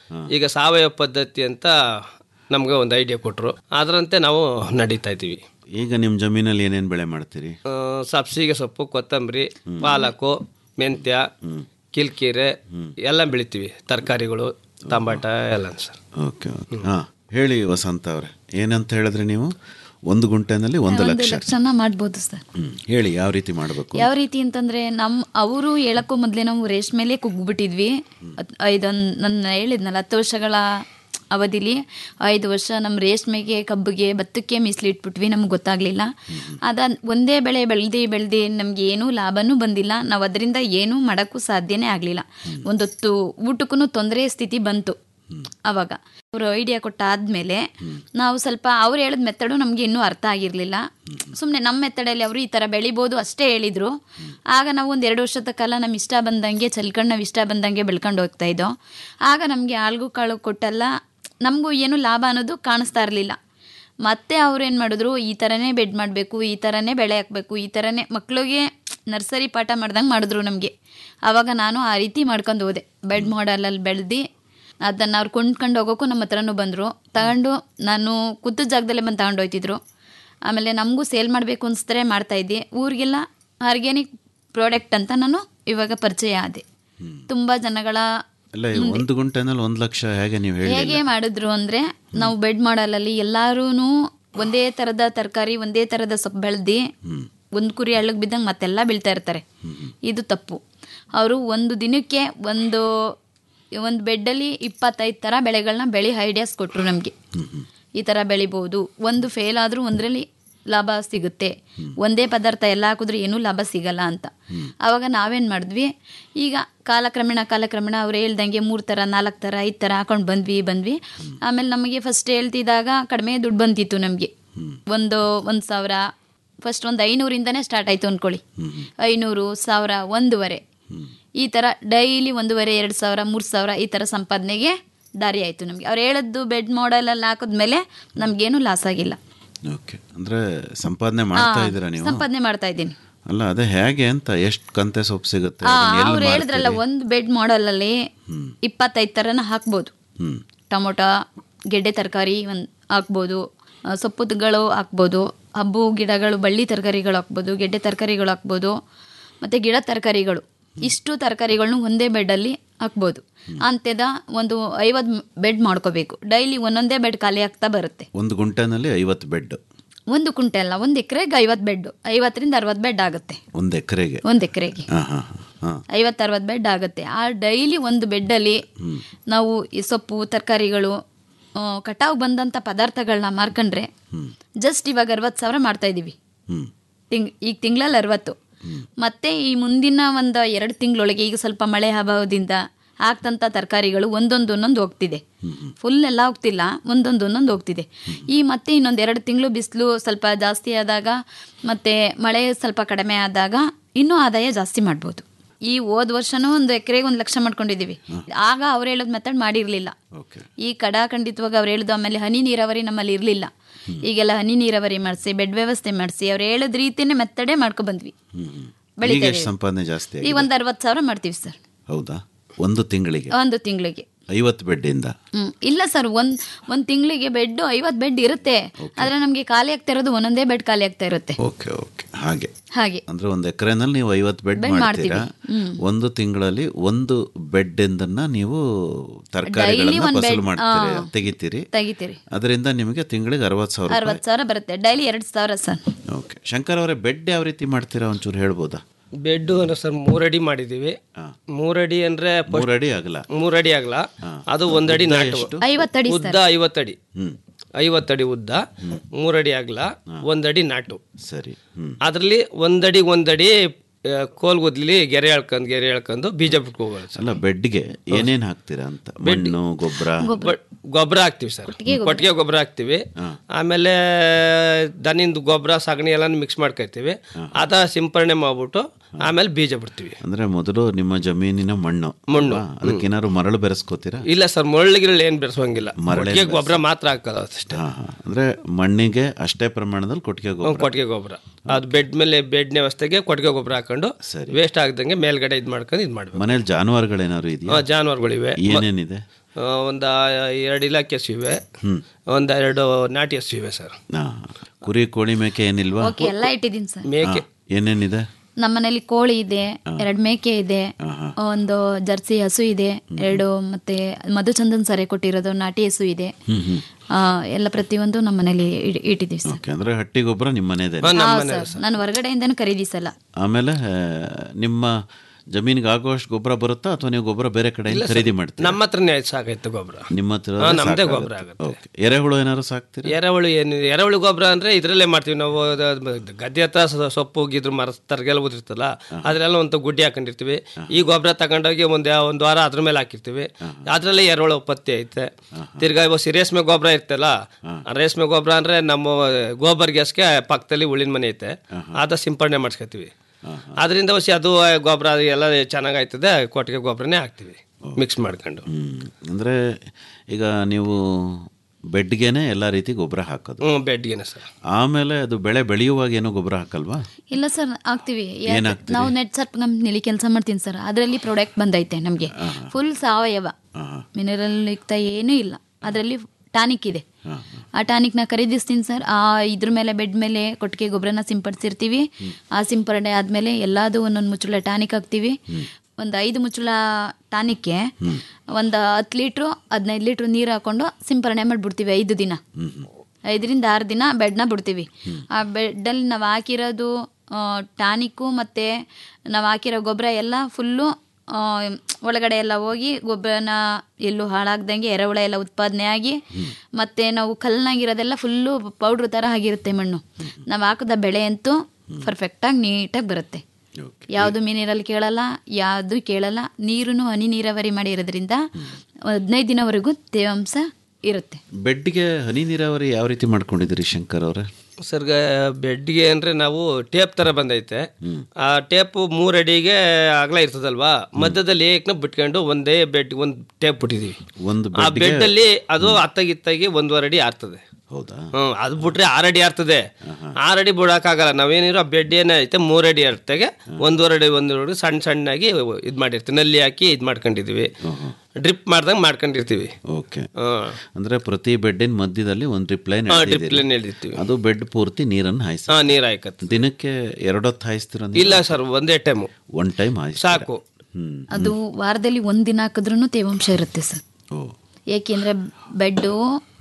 ಈಗ ಸಾವಯವ ಪದ್ಧತಿ ಅಂತ ನಮ್ಗೆ ಒಂದು ಐಡಿಯಾ ಕೊಟ್ಟರು ಅದರಂತೆ ನಾವು ನಡೀತಾ ಇದ್ದೀವಿ ಈಗ ನಿಮ್ಮ ಜಮೀನಲ್ಲಿ ಏನೇನು ಬೆಳೆ ಮಾಡ್ತೀರಿ ಆ, ಸಬ್ಸಿಗೆ ಸೊಪ್ಪು ಕೊತ್ತಂಬರಿ ಪಾಲಕು ಮೆಂತ್ಯ ಕಿಲ್ಕೀರೆ ಎಲ್ಲ ಬೆಳಿತೀವಿ ತರಕಾರಿಗಳು ಟಮಾಟ ಎಲ್ಲ ಸರ್ ಓಕೆ ಓಕೆ ಹಾಂ ಹೇಳಿ ವಸಂತ ಅವರೇ ಏನಂತ ಹೇಳಿದ್ರೆ ನೀವು ಒಂದು ಗುಂಟೆನಲ್ಲಿ ಒಂದು ಒಂದು ಲಕ್ಷ ಲಕ್ಷನ ಮಾಡ್ಬೋದು ಸರ್ ಹ್ಮ್. ಹೇಳಿ ಯಾವ ರೀತಿ ಮಾಡಬೇಕು ಯಾವ ರೀತಿ ಅಂತಂದ್ರೆ ನಮ್ ಅವರು ಹೇಳಕ್ಕೂ ಮೊದಲೇ ನಾವು ರೇಷ್ಮೆಲೆ ಕುಗ್ಬಿಟ್ಟಿದ್ವಿ ಅದ್- ಐದೊಂದ್ ನನ್ನ ಹೇಳಿದ್ನಲ್ಲ ಹತ್ತು ವರ್ಷಗಳ ಅವಧಿಲಿ ಐದು ವರ್ಷ ನಮ್ಮ ರೇಷ್ಮೆಗೆ ಕಬ್ಬಿಗೆ ಭತ್ತಕ್ಕೆ ಮೀಸಲಿಟ್ಬಿಟ್ವಿ ನಮ್ಗೆ ಗೊತ್ತಾಗ್ಲಿಲ್ಲ ಅದ ಒಂದೇ ಬೆಳೆ ಬೆಳೆದು ಬೆಳೆದು ನಮ್ಗೆ ಏನೂ ಲಾಭನೂ ಬಂದಿಲ್ಲ ನಾವು ಅದರಿಂದ ಏನೂ ಮಾಡೋಕ್ಕೂ ಸಾಧ್ಯನೇ ಆಗಲಿಲ್ಲ ಒಂದೊತ್ತು ಊಟಕ್ಕೂ ತೊಂದರೆ ಸ್ಥಿತಿ ಬಂತು ಅವಾಗ ಅವರು ಐಡಿಯಾ ಕೊಟ್ಟಾದ್ಮೇಲೆ ನಾವು ಸ್ವಲ್ಪ ಅವ್ರು ಹೇಳಿದ ಮೆಥಡು ನಮಗೆ ಇನ್ನೂ ಅರ್ಥ ಆಗಿರಲಿಲ್ಲ ಸುಮ್ಮನೆ ನಮ್ಮ ಮೆಥಡಲ್ಲಿ ಅವರು ಈ ಥರ ಬೆಳಿಬೋದು ಅಷ್ಟೇ ಹೇಳಿದರು ಆಗ ನಾವು ಒಂದು ಎರಡು ವರ್ಷದ ಕಾಲ ನಮ್ಮ ಇಷ್ಟ ಬಂದಂಗೆ ಚಲ್ಕಂಡು ನಾವು ಇಷ್ಟ ಬಂದಂಗೆ ಬೆಳ್ಕೊಂಡು ಹೋಗ್ತಾ ಇದ್ದೋ ಆಗ ನಮಗೆ ಆಳ್ಗು ಕಾಳು ಕೊಟ್ಟೆಲ್ಲ ನಮಗೂ ಏನು ಲಾಭ ಅನ್ನೋದು ಕಾಣಿಸ್ತಾ ಇರಲಿಲ್ಲ ಮತ್ತೆ ಅವ್ರು ಏನು ಮಾಡಿದ್ರು ಈ ಥರನೇ ಬೆಡ್ ಮಾಡಬೇಕು ಈ ಥರನೇ ಬೆಳೆ ಹಾಕಬೇಕು ಈ ಥರನೇ ಮಕ್ಳಿಗೆ ನರ್ಸರಿ ಪಾಠ ಮಾಡ್ದಂಗೆ ಮಾಡಿದ್ರು ನಮಗೆ ಆವಾಗ ನಾನು ಆ ರೀತಿ ಮಾಡ್ಕೊಂಡು ಹೋದೆ ಬೆಡ್ ಮಾಡಲಲ್ಲಿ ಬೆಳೆದು ಅದನ್ನು ಅವ್ರು ಕೊಂಡ್ಕೊಂಡು ಹೋಗೋಕ್ಕೂ ನಮ್ಮ ಹತ್ರನೂ ಬಂದರು ತಗೊಂಡು ನಾನು ಕೂತ ಜಾಗದಲ್ಲೇ ಬಂದು ತಗೊಂಡು ಹೋಯ್ತಿದ್ರು ಆಮೇಲೆ ನಮಗೂ ಸೇಲ್ ಮಾಡಬೇಕು ಅನಿಸಿದ್ರೆ ಮಾಡ್ತಾಯಿದ್ದೆ ಊರಿಗೆಲ್ಲ ಆರ್ಗ್ಯಾನಿಕ್ ಪ್ರಾಡಕ್ಟ್ ಅಂತ ನಾನು ಇವಾಗ ಪರಿಚಯ ಆದೆ ತುಂಬ ಜನಗಳ ಅಲ್ಲ ಈ ಒಂದು ಗುಂಟೆನಲ್ಲಿ ಒಂದು ಲಕ್ಷ ಹೇಗೆ ನೀವು ಹೇಳಿ ಹೇಗೆ ಮಾಡಿದ್ರು ಅಂದರೆ ನಾವು ಬೆಡ್ ಮಾಡಲಲ್ಲಿ ಎಲ್ಲರೂ ಒಂದೇ ಥರದ ತರಕಾರಿ ಒಂದೇ ಥರದ ಸೊಪ್ಪು ಬೆಳೆದು ಒಂದು ಕುರಿ ಹಳ್ಳಕ್ಕೆ ಬಿದ್ದಂಗೆ ಮತ್ತೆಲ್ಲ ಬೀಳ್ತಾ ಇರ್ತಾರೆ ಇದು ತಪ್ಪು ಅವರು ಒಂದು ದಿನಕ್ಕೆ ಒಂದು ಒಂದು ಬೆಡ್ಡಲ್ಲಿ ಇಪ್ಪತ್ತೈದು ಥರ ಬೆಳೆಗಳನ್ನ ಬೆಳಿ ಐಡಿಯಾಸ್ ಕೊಟ್ಟರು ನಮಗೆ ಈ ಥರ ಬೆಳಿಬೋದು ಒಂದು ಫೇಲ್ ಆದರೂ ಒಂದರಲ್ಲಿ ಲಾಭ ಸಿಗುತ್ತೆ ಒಂದೇ ಪದಾರ್ಥ ಎಲ್ಲ ಹಾಕಿದ್ರೆ ಏನೂ ಲಾಭ ಸಿಗಲ್ಲ ಅಂತ ಆವಾಗ ನಾವೇನು ಮಾಡಿದ್ವಿ ಈಗ ಕಾಲಕ್ರಮೇಣ ಕಾಲಕ್ರಮೇಣ ಅವ್ರು ಹೇಳ್ದಂಗೆ ಮೂರು ಥರ ನಾಲ್ಕು ಥರ ಐದು ಥರ ಹಾಕೊಂಡು ಬಂದ್ವಿ ಬಂದ್ವಿ ಆಮೇಲೆ ನಮಗೆ ಫಸ್ಟ್ ಹೇಳ್ತಿದ್ದಾಗ ಕಡಿಮೆ ದುಡ್ಡು ಬಂತಿತ್ತು ನಮಗೆ ಒಂದು ಒಂದು ಸಾವಿರ ಫಸ್ಟ್ ಒಂದು ಐನೂರಿಂದನೇ ಸ್ಟಾರ್ಟ್ ಆಯಿತು ಅಂದ್ಕೊಳ್ಳಿ ಐನೂರು ಸಾವಿರ ಒಂದೂವರೆ ಈ ಥರ ಡೈಲಿ ಒಂದೂವರೆ ಎರಡು ಸಾವಿರ ಮೂರು ಸಾವಿರ ಈ ಥರ ಸಂಪಾದನೆಗೆ ದಾರಿ ಆಯಿತು ನಮಗೆ ಅವ್ರು ಹೇಳದ್ದು ಬೆಡ್ ಮಾಡಲಲ್ಲಿ ಹಾಕಿದ್ಮೇಲೆ ನಮಗೇನು ಲಾಸ್ ಆಗಿಲ್ಲ ಓಕೆ ಅಂದ್ರೆ ಸಂಪಾದನೆ ಮಾಡ್ತಾ ಹಾ, ಇದ್ದೀರಾ ನೀವು ಸಂಪಾದನೆ ಮಾಡ್ತಾ ಇದ್ದೀನಿ ಅಲ್ಲ ಅದೇ ಹೇಗೆ ಅಂತ ಎಷ್ಟು ಕಂತೆ ಸೊಪ್ಪು ಸಿಗುತ್ತೆ ಆ, ಅದನ್ನ ಎಲ್ಲಿ ಅವ್ರು ಹೇಳಿದ್ರಲ್ಲ ಮಾರ್ತೀರಿ? ಒಂದು ಬೆಡ್ ಮಾಡಲಲ್ಲಿ ಇಪ್ಪತ್ತೈದು ಥರನ ಹಾಕ್ಬೋದು ಹ್ಮ್ ಟೊಮೊಟೊ ಗೆಡ್ಡೆ ತರಕಾರಿ ಒಂದು ಹಾಕ್ಬೋದು ಆ, ಸೊಪ್ಪುಗಳು ಹಾಕ್ಬೋದು ಹಬ್ಬು ಗಿಡಗಳು ಬಳ್ಳಿ ತರಕಾರಿಗಳು ಹಾಕ್ಬೋದು ಗೆಡ್ಡೆ ತರಕಾರಿಗಳು ಹಾಕ್ಬೋದು ಮತ್ತು ಗಿಡ ತರಕಾರಿಗಳು ಇಷ್ಟು ತರಕಾರಿಗಳನ್ನ ಒಂದೇ ಬೆಡ್ಡಲ್ಲಿ ಹಾಕ್ಬೋದು ಅಂತ್ಯದ ಒಂದು ಐವತ್ತು ಬೆಡ್ ಮಾಡ್ಕೋಬೇಕು ಡೈಲಿ ಒಂದೊಂದೇ ಬೆಡ್ ಖಾಲಿ ಆಗ್ತಾ ಬರುತ್ತೆ ಒಂದು ಗುಂಟೆನಲ್ಲಿ ಐವತ್ತು ಬೆಡ್ ಒಂದು ಕುಂಟೆ ಅಲ್ಲ ಒಂದು ಎಕರೆಗೆ ಐವತ್ತು ಬೆಡ್ ಐವತ್ತರಿಂದ ಅರವತ್ತು ಬೆಡ್ ಆಗುತ್ತೆ ಒಂದು ಎಕರೆಗೆ ಒಂದು ಎಕರೆಗೆ ಹಾಂ ಹಾಂ ಹಾಂ ಐವತ್ತು ಅರವತ್ತು ಬೆಡ್ ಆಗುತ್ತೆ ಆ ಡೈಲಿ ಒಂದು ಬೆಡ್ಡಲ್ಲಿ ನಾವು ಈ ಸೊಪ್ಪು ತರಕಾರಿಗಳು ಕಟಾವು ಬಂದಂಥ ಪದಾರ್ಥಗಳನ್ನ ಮಾರ್ಕೊಂಡ್ರೆ ಜಸ್ಟ್ ಇವಾಗ ಅರವತ್ತು ಸಾವಿರ ಮಾಡ್ತಾ ಇದ್ದೀವಿ ಹ್ಮ್. ತಿಂಗ್ ಈಗ ತಿಂಗಳಲ್ಲಿ ಅರವತ್ತು ಮತ್ತೆ ಈ ಮುಂದಿನ ಒಂದು ಎರಡು ತಿಂಗಳೊಳಗೆ ಈಗ ಸ್ವಲ್ಪ ಮಳೆ ಅಭಾವದಿಂದ ಆಗ್ತಂಥ ತರಕಾರಿಗಳು ಒಂದೊಂದು ಒಂದೊಂದು ಹೋಗ್ತಿದೆ ಫುಲ್ ಎಲ್ಲ ಹೋಗ್ತಿಲ್ಲ ಒಂದೊಂದು ಒಂದೊಂದು ಹೋಗ್ತಿದೆ ಈ ಮತ್ತೆ ಇನ್ನೊಂದು ಎರಡು ತಿಂಗಳು ಬಿಸಿಲು ಸ್ವಲ್ಪ ಜಾಸ್ತಿ ಆದಾಗ ಮತ್ತೆ ಮಳೆ ಸ್ವಲ್ಪ ಕಡಿಮೆ ಆದಾಗ ಇನ್ನೂ ಆದಾಯ ಜಾಸ್ತಿ ಮಾಡ್ಬೋದು ಈ ಹೋದ ವರ್ಷನೂ ಒಂದು ಎಕರೆಗೆ ಒಂದು ಲಕ್ಷ ಮಾಡ್ಕೊಂಡಿದ್ದೀವಿ ಆಗ ಅವ್ರು ಹೇಳೋದು ಮೆಥಡ್ ಮಾಡಿರಲಿಲ್ಲ ಈ ಕಡಾಖಂಡಿತವಾಗಿ ಅವ್ರು ಹೇಳಿದ್ದು ಆಮೇಲೆ ಹನಿ ನೀರಾವರಿ ನಮ್ಮಲ್ಲಿ ಇರಲಿಲ್ಲ ಈಗೆಲ್ಲ ಹನಿ ನೀರಾವರಿ ಮಾಡಿಸಿ ಬೆಡ್ ವ್ಯವಸ್ಥೆ ಮಾಡಿಸಿ ಅವ್ರು ಹೇಳಿದ ರೀತಿನೇ ಮೆಥಡೇ ಮಾಡ್ಕೊ ಬಂದ್ವಿ ಈಗ ಬೆಳಿತಾ ಎಷ್ಟು ಸಂಪಾದನೆ ಜಾಸ್ತಿ ಈಗ ಆಗಿದೆ ಒಂದು ಅರವತ್ತು ಸಾವಿರ ಮಾಡ್ತೀವಿ ಸರ್ ಹೌದಾ ಒಂದು ತಿಂಗಳಿಗೆ ಒಂದು ತಿಂಗಳಿಗೆ ಐವತ್ತು ಬೆಡ್ಡಿಂದ ಹ್ಮ್ ಇಲ್ಲ ಸರ್ ಒಂದ್ ಒಂದ್ ತಿಂಗಳಿಗೆ ಬೆಡ್ ಐವತ್ತು ಬೆಡ್ ಇರುತ್ತೆ ಆದ್ರೆ ನಮ್ಗೆ ಖಾಲಿ ಆಗ್ತಾ ಇರೋದು ಒಂದೊಂದೇ ಬೆಡ್ ಖಾಲಿ ಆಗ್ತಾ ಇರುತ್ತೆ ಓಕೆ ಓಕೆ ಹಾಗೆ ಹಾಗೆ ಅಂದ್ರೆ ಒಂದು ಎಕರೆನಲ್ಲಿ ನೀವು ಐವತ್ತು ಬೆಡ್ Bed ಮಾಡ್ತೀರಾ ಮಾಡ್ತೀವಿ. ಹ್ಮ್. ಒಂದು ತಿಂಗಳಲ್ಲಿ ಒಂದು ಬೆಡ್ ಇಂದನ್ನ ನೀವು Daily ತರಕಾರಿಗಳನ್ನ ಒಂದ್ ಫಸಲು bed, ಮಾಡ್ತೀರಿ ಆ. ತೆಗಿತೀರಿ ತೆಗಿತೀರಿ ಅದರಿಂದ ನಿಮಗೆ ತಿಂಗಳಿಗೆ ಅರವತ್ತು ಸಾವಿರ ರೂಪಾಯಿ ಅರವತ್ತು ಸಾವಿರ ಬರುತ್ತೆ ಡೈಲಿ ಎರಡು ಸಾವಿರ ಸರ್ ಓಕೆ ಶಂಕರ್ ಅವರೇ ಬೆಡ್ ಯಾವ ರೀತಿ ಮಾಡ್ತೀರಾ ಒಂಚೂರು ಹೇಳ್ಬೋದಾ ಬೆಡ್ಡು ಅಂದ್ರೆ ಸರ್ ಮೂರಡಿ ಮಾಡಿದ್ದೀವಿ ಮೂರಡಿ ಅಂದ್ರೆ first- ಮೂರಡಿ ಅಗಲ ಮೂರಡಿ ಆಗಲ್ಲ ಅದು ಒಂದಡಿ ಉದ್ದ ನಾಟು ಎಷ್ಟು? ಐವತ್ತಡಿ ಉದ್ದ ಐವತ್ತಡಿ ಹ್ಮ್ ಐವತ್ತಡಿ ಉದ್ದ ಮೂರಡಿ ಆಗಲ್ಲ ಒಂದಡಿ ನಾಟು ಸರಿ ಹ್ಮ್ ಅದರಲ್ಲಿ ಒಂದಡಿ ಒಂದಡಿ ಆ, ಕೋಲ್ಗುದ್ಲಿ ಗೆರೆ ಎಳ್ಕೊಂಡು ಗೆರೆ ಎಳ್ಕೊಂಡು ಬೀಜ ಬಿಟ್ಕೋಬೋದು ಸರ್ ಅಲ್ಲ ಬೆಡ್ಗೆ ಏನೇನ್ ಹಾಕ್ತೀರಾ ಅಂತ ಮಣ್ಣು ಗೊಬ್ಬರ ಬಟ್ ಗೊಬ್ಬರ ಹಾಕ್ತಿವಿ ಸರ್ ಕೊಟ್ಟಿಗೆ ಗೊಬ್ಬರ ಹಾಕ್ತಿವಿ ಆಮೇಲೆ ದನಿಂದ ಗೊಬ್ಬರ ಸಗಣಿ ಎಲ್ಲ ಮಿಕ್ಸ್ ಮಾಡ್ಕೊತೀವಿ ಅದ ಸಿಂಪರಣೆ ಮಾಡ್ಬಿಟ್ಟು ಆಮೇಲೆ ಬೀಜ ಬಿಡ್ತೀವಿ ಅಂದ್ರೆ ಮೊದಲು ನಿಮ್ಮ ಜಮೀನಿನ ಮಣ್ಣು ಮಣ್ಣು. ಅಲ್ವಾ? ಅದಕ್ಕೇನಾದ್ರು ಮರಳು ಬೆರೆಸ್ಕೋತೀರಾ ಇಲ್ಲ ಸರ್ ಮರಳಿಗಿರಳು ಏನು ಬೆರೆಸೋಂಗಿಲ್ಲ ಮರಳೇ ಕೊಟ್ಟಿಗೆ ಗೊಬ್ಬರ ಮಾತ್ರ ಹಾಕೋದು ಅಷ್ಟೇ ಹಾ ಹಾ ಅಂದ್ರೆ ಮಣ್ಣಿಗೆ ಅಷ್ಟೇ ಪ್ರಮಾಣದಲ್ಲಿ ಕೊಟ್ಟಿಗೆ ಹ್ಮ್, ಗೊಬ್ಬರ ಕೊಟ್ಟಿಗೆ ಗೊಬ್ಬರ ಅದು ಬೆಡ್ ಮೇಲೆ ಬೆಡ್ ವ್ಯವಸ್ಥೆಗೆ ಕೊಟ್ಟಿಗೆ ಗೊಬ್ಬರ ಹಾಕೊಂಡು ವೇಸ್ಟ್ ಆಗದಂಗೆ ಮೇಲ್ಗಡೆ ಇದು ಮಾಡ್ಕೊಂಡು ಇದು ಮಾಡ್ಬೇಕು ಮನೇಲಿ ಜಾನುವಾರುಗಳೇನಾದ್ರು ಇದೆಯಾ ಆ, ಜಾನುವಾರುಗಳಿವೆ ಏನೇನಿದೆ ಆ, ಒಂದು ಎರಡು ಇಲಾಖೆ ಹಸುವೆ ಹ್ಮ್. ಒಂದು ಎರಡು ನಾಟಿ ಹಸುವೆ ಸರ್ ಆ, ಕುರಿ ಕೋಳಿ ಮೇಕೆ ಏನಿಲ್ವಾ ಓಕೆ ಎಲ್ಲ ಇಟ್ಟಿದ್ದೀನಿ ಸರ್ ಮೇಕೆ ಆ, ಏನೇನಿದೆ ನಮ್ಮ ಮನೇಲಿ ಕೋಳಿ ಇದೆ ಎರಡು ಮೇಕೆ ಇದೆ ಒಂದು ಜರ್ಸಿ ಹಸು ಇದೆ ಎರಡು ಮತ್ತೆ ಮಧುಚಂದನ್ ಸರೆ ಕೊಟ್ಟಿರೋದು ನಾಟಿ ಹಸು ಇದೆ ಹ್ಮ್ ಹ್ಮ್ ಆ, ಎಲ್ಲ ಪ್ರತಿಯೊಂದು ನಮ್ಮ ಮನೇಲಿ ಇಡ್- ಇಟ್ಟಿದ್ದೀವಿ ಸರ್ ಓಕೆ ಅಂದ್ರೆ ಹಟ್ಟಿ ಗೊಬ್ಬರ ನಿಮ್ಮ ಮನೆದೇ ಹೌದು ಸರ್ ನಾನು ಹೊರಗಡೆಯಿಂದನೂ ಖರೀದಿಸಲ್ಲ ಆಮೇಲೆ ಆ, ನಿಮ್ಮ ಜಮೀನಿಗೆ ಆಗುವಷ್ಟು ಗೊಬ್ಬರ ಬರುತ್ತಾ ಅಥವಾ ನೀವು ಗೊಬ್ಬರ ಬೇರೆ ಕಡೆಯಿಂದ ಖರೀದಿ ಮಾಡ್ತೀರಾ ನಮ್ಮ ಹತ್ರನೇ ಸಾಕೈತೆ ಗೊಬ್ಬರ ನಿಮ್ಮ ಹತ್ರ ಹಾ, ನಮ್ದೇ ಗೊಬ್ಬರ ಆಗುತ್ತೆ ಓಕೆ ಎರೆಹುಳು ಏನಾದ್ರು ಸಾಕ್ತೀರಾ ಎರೆಹುಳು ಏನು ಎರೆಹುಳು ಗೊಬ್ಬರ ಅಂದ್ರೆ ಇದ್ರಲ್ಲೇ ಮಾಡ್ತೀವಿ ನಾವು ಅದು- ಅದು ಗದ್ದೆ ಹತ್ರ ಸ- ಸೊಪ್ಪು ಗಿದ್ರು ಮರ ತರಗೆಲ್ಲ ಉದಿರ್ತಲ್ಲ ಅದ್ರೆಲ್ಲ ಒಂದು ಗುಡ್ಡೆ ಹಾಕೊಂಡಿರ್ತೀವಿ ಈ ಗೊಬ್ಬರ ತಗೊಂಡೋಗಿ ಒಂದು ಒಂದು ವಾರ ಅದ್ರ ಮೇಲೆ ಹಾಕಿರ್ತೀವಿ ಅದ್ರಲ್ಲೇ ಎರೆಹುಳು ಉತ್ಪತ್ತಿ ಐತೆ ತಿರ್ಗಾ ಇವಾಗ ಸಿ- ರೇಷ್ಮೆ ಗೊಬ್ಬರ ಇರ್ತಲ್ಲ ಆ ರೇಷ್ಮೆ ಗೊಬ್ಬರ ಅಂದ್ರೆ ನಮ್ಮ ಗೋಬರ್ ಗ್ಯಾಸ್ಗೆ ಪಕ್ಕದಲ್ಲಿ ಉಳಿನ ಮನೆ ಐತೆ ಅದ ಸಿಂಪಡಣೆ ಮಾಡಿಸ್ಕೊತೀವಿ ಅದರಿಂದ ವಸಿ ಅದು ಗೊಬ್ಬರ ಅದು ಎಲ್ಲ ಚೆನ್ನಾಗಾಯ್ತದೆ ಕೊಟ್ಟಿಗೆ ಗೊಬ್ಬರನೇ ಹಾಕ್ತೀವಿ ಮಿಕ್ಸ್ ಮಾಡ್ಕೊಂಡು ಹ್ಮ್ ಅಂದ್ರೆ ಈಗ ನೀವು ಬೆಡ್ಗೆನೆ ಎಲ್ಲ ರೀತಿ ಗೊಬ್ಬರ ಹಾಕೋದು ಹ್ಞೂ ಬೆಡ್ಗೆನೆ ಸರ್ ಆಮೇಲೆ ಅದು ಬೆಳೆ ಬೆಳೆಯುವಾಗ ಏನೋ ಗೊಬ್ಬರ ಹಾಕಲ್ವಾ ಇಲ್ಲ ಸರ್ ಆಗ್ತೀವಿ ಏನ್ ಹಾಕ್ತೀರಿ? ನಾವು ನೆಟ್ ಸರ್ಪ್ ಕಂಪ್ನಿಲಿ ಕೆಲಸ ಮಾಡ್ತೀನಿ ಸರ್ ಅದರಲ್ಲಿ ಪ್ರಾಡಕ್ಟ್ ಬಂದೈತೆ ನಮಗೆ ಫುಲ್ ಸಾವಯವ ಮಿನರಲ್ ಯುಕ್ತ ಏನೂ ಇಲ್ಲ ಅದರಲ್ಲಿ ಟಾನಿಕ್ ಇದೆ ಆ ಟಾನಿಕ್ನ ಖರೀದಿಸ್ತೀನಿ ಸರ್ ಆ ಇದ್ರ ಮೇಲೆ ಬೆಡ್ ಮೇಲೆ ಕೊಟ್ಟಿಗೆ ಗೊಬ್ಬರನ ಸಿಂಪಡಿಸಿರ್ತೀವಿ ಆ ಸಿಂಪರಣೆ ಆದಮೇಲೆ ಎಲ್ಲದೂ ಒಂದೊಂದು ಮುಚ್ಚಳ ಟಾನಿಕ್ ಹಾಕ್ತೀವಿ ಒಂದು ಐದು ಮುಚ್ಚಳ ಟಾನಿಕ್ಗೆ ಒಂದು ಹತ್ತು ಲೀಟ್ರು ಹದಿನೈದು ಲೀಟ್ರ್ ನೀರು ಹಾಕೊಂಡು ಸಿಂಪರಣೆ ಮಾಡಿಬಿಡ್ತೀವಿ ಐದು ದಿನ ಐದರಿಂದ ಆರು ದಿನ ಬೆಡ್ನ ಬಿಡ್ತೀವಿ ಆ ಬೆಡ್ಡಲ್ಲಿ ನಾವು ಹಾಕಿರೋದು ಟಾನಿಕ್ಕು ಮತ್ತು ನಾವು ಹಾಕಿರೋ ಗೊಬ್ಬರ ಎಲ್ಲ ಫುಲ್ಲು ಒಳಗಡೆ ಎಲ್ಲ ಹೋಗಿ ಗೊಬ್ಬರನ ಎಲ್ಲೂ ಹಾಳಾಗ್ದಂಗೆ ಎರೆಹುಳ ಎಲ್ಲ ಉತ್ಪಾದನೆ ಆಗಿ ಮತ್ತು ನಾವು ಕಲ್ನಾಗಿರೋದೆಲ್ಲ ಫುಲ್ಲು ಪೌಡ್ರ್ ಥರ ಆಗಿರುತ್ತೆ ಮಣ್ಣು ನಾವು ಹಾಕಿದ ಬೆಳೆ ಅಂತೂ ಪರ್ಫೆಕ್ಟಾಗಿ ನೀಟಾಗಿ ಬರುತ್ತೆ ಯಾವುದು ಮಿನಿರಲ್ ಕೇಳಲ್ಲ ಯಾವುದು ಕೇಳಲ್ಲ ನೀರು ಹನಿ ನೀರಾವರಿ ಮಾಡಿರೋದ್ರಿಂದ ಹದಿನೈದು ದಿನವರೆಗೂ ತೇವಾಂಶ ಇರುತ್ತೆ ಬೆಡ್ಗೆ ಹನಿ ನೀರಾವರಿ ಯಾವ ರೀತಿ ಮಾಡ್ಕೊಂಡಿದ್ದೀರಿ ಶಂಕರ್ ಅವರೇ ಸರ್ ಬೆಡ್ಗೆ ಅಂದ್ರೆ ನಾವು ಟೇಪ್ ತರ ಬಂದೈತೆ ಆ ಟೇಪ್ ಮೂರ್ ಅಡಿಗೆ ಅಗಲ ಇರ್ತದಲ್ವಾ ಮಧ್ಯದಲ್ಲಿ ಏಕ್ನ ಬಿಟ್ಕೊಂಡು ಒಂದೇ ಬೆಡ್ ಒಂದ್ ಟೇಪ್ ಬಿಟ್ಟಿದೀವಿ ಒಂದು ಆ ಬೆಡ್ಗೆ ಬೆಡ್ ಅಲ್ಲಿ ಅದು ಅತ್ತಗಿತ್ತಾಗಿ ಒಂದೂವರೆ ಅಡಿ ಆರ್ತದೆ ಹೌದಾ ಹ್ಮ್ ಅದು ಬಿಟ್ರೆ ಆರಡಿ ಆರ್ತದೆ ಆರಡಿ ಬಿಡಕ್ಕಾಗಲ್ಲ ನಾವೇನಿರೋ ಬೆಡ್ ಏನೈತೆ ಮೂರಡಿ ಅರ್ಥಗೆ ಒಂದೂವರೆ ಅಡಿ ಒಂದೂವರೆ ಅಡಿ ಸಣ್ಣ ಸಣ್ಣಾಗಿ ಇದ್ ಮಾಡಿರ್ತೀವಿ ನಲ್ಲಿ ಹಾಕಿ ಇದ್ ಮಾಡ್ಕೊಂಡಿದೀವಿ ಡ್ರಿಪ್ ಮಾಡ್ದಂಗ್ ಮಾಡ್ಕೊಂಡಿರ್ತೀವಿ ಓಕೆ ಅಂದ್ರೆ ಪ್ರತಿ ಬೆಡ್ಡಿನ ಮಧ್ಯದಲ್ಲಿ ಒಂದು ಡ್ರಿಪ್ ಲೈನ್ ಹಾ, drip line ಎಳ್ದಿರ್ತೀವಿ. ಅದು ಬೆಡ್ ಪೂರ್ತಿ ನೀರನ್ನು ಹಾಯಿಸಿ ಹಾ ನೀರ್ ಹಾಕತ್ ದಿನಕ್ಕೆ ಎರಡೊತ್ತು ಹಾಯಿಸ್ತೀರ ಇಲ್ಲ ಸರ್ ಒಂದೇ ಟೈಮು ಒನ್ ಟೈಮ್ ಹಾಯಿಸ್ ಸಾಕು ಹ್ಮ್ ಅದು ವಾರದಲ್ಲಿ ಒಂದು ದಿನ ಹಾಕಿದ್ರೂ ತೇವಾಂಶ ಇರುತ್ತೆ ಸರ್ ಏಕೆಂದರೆ ಬೆಡ್ಡು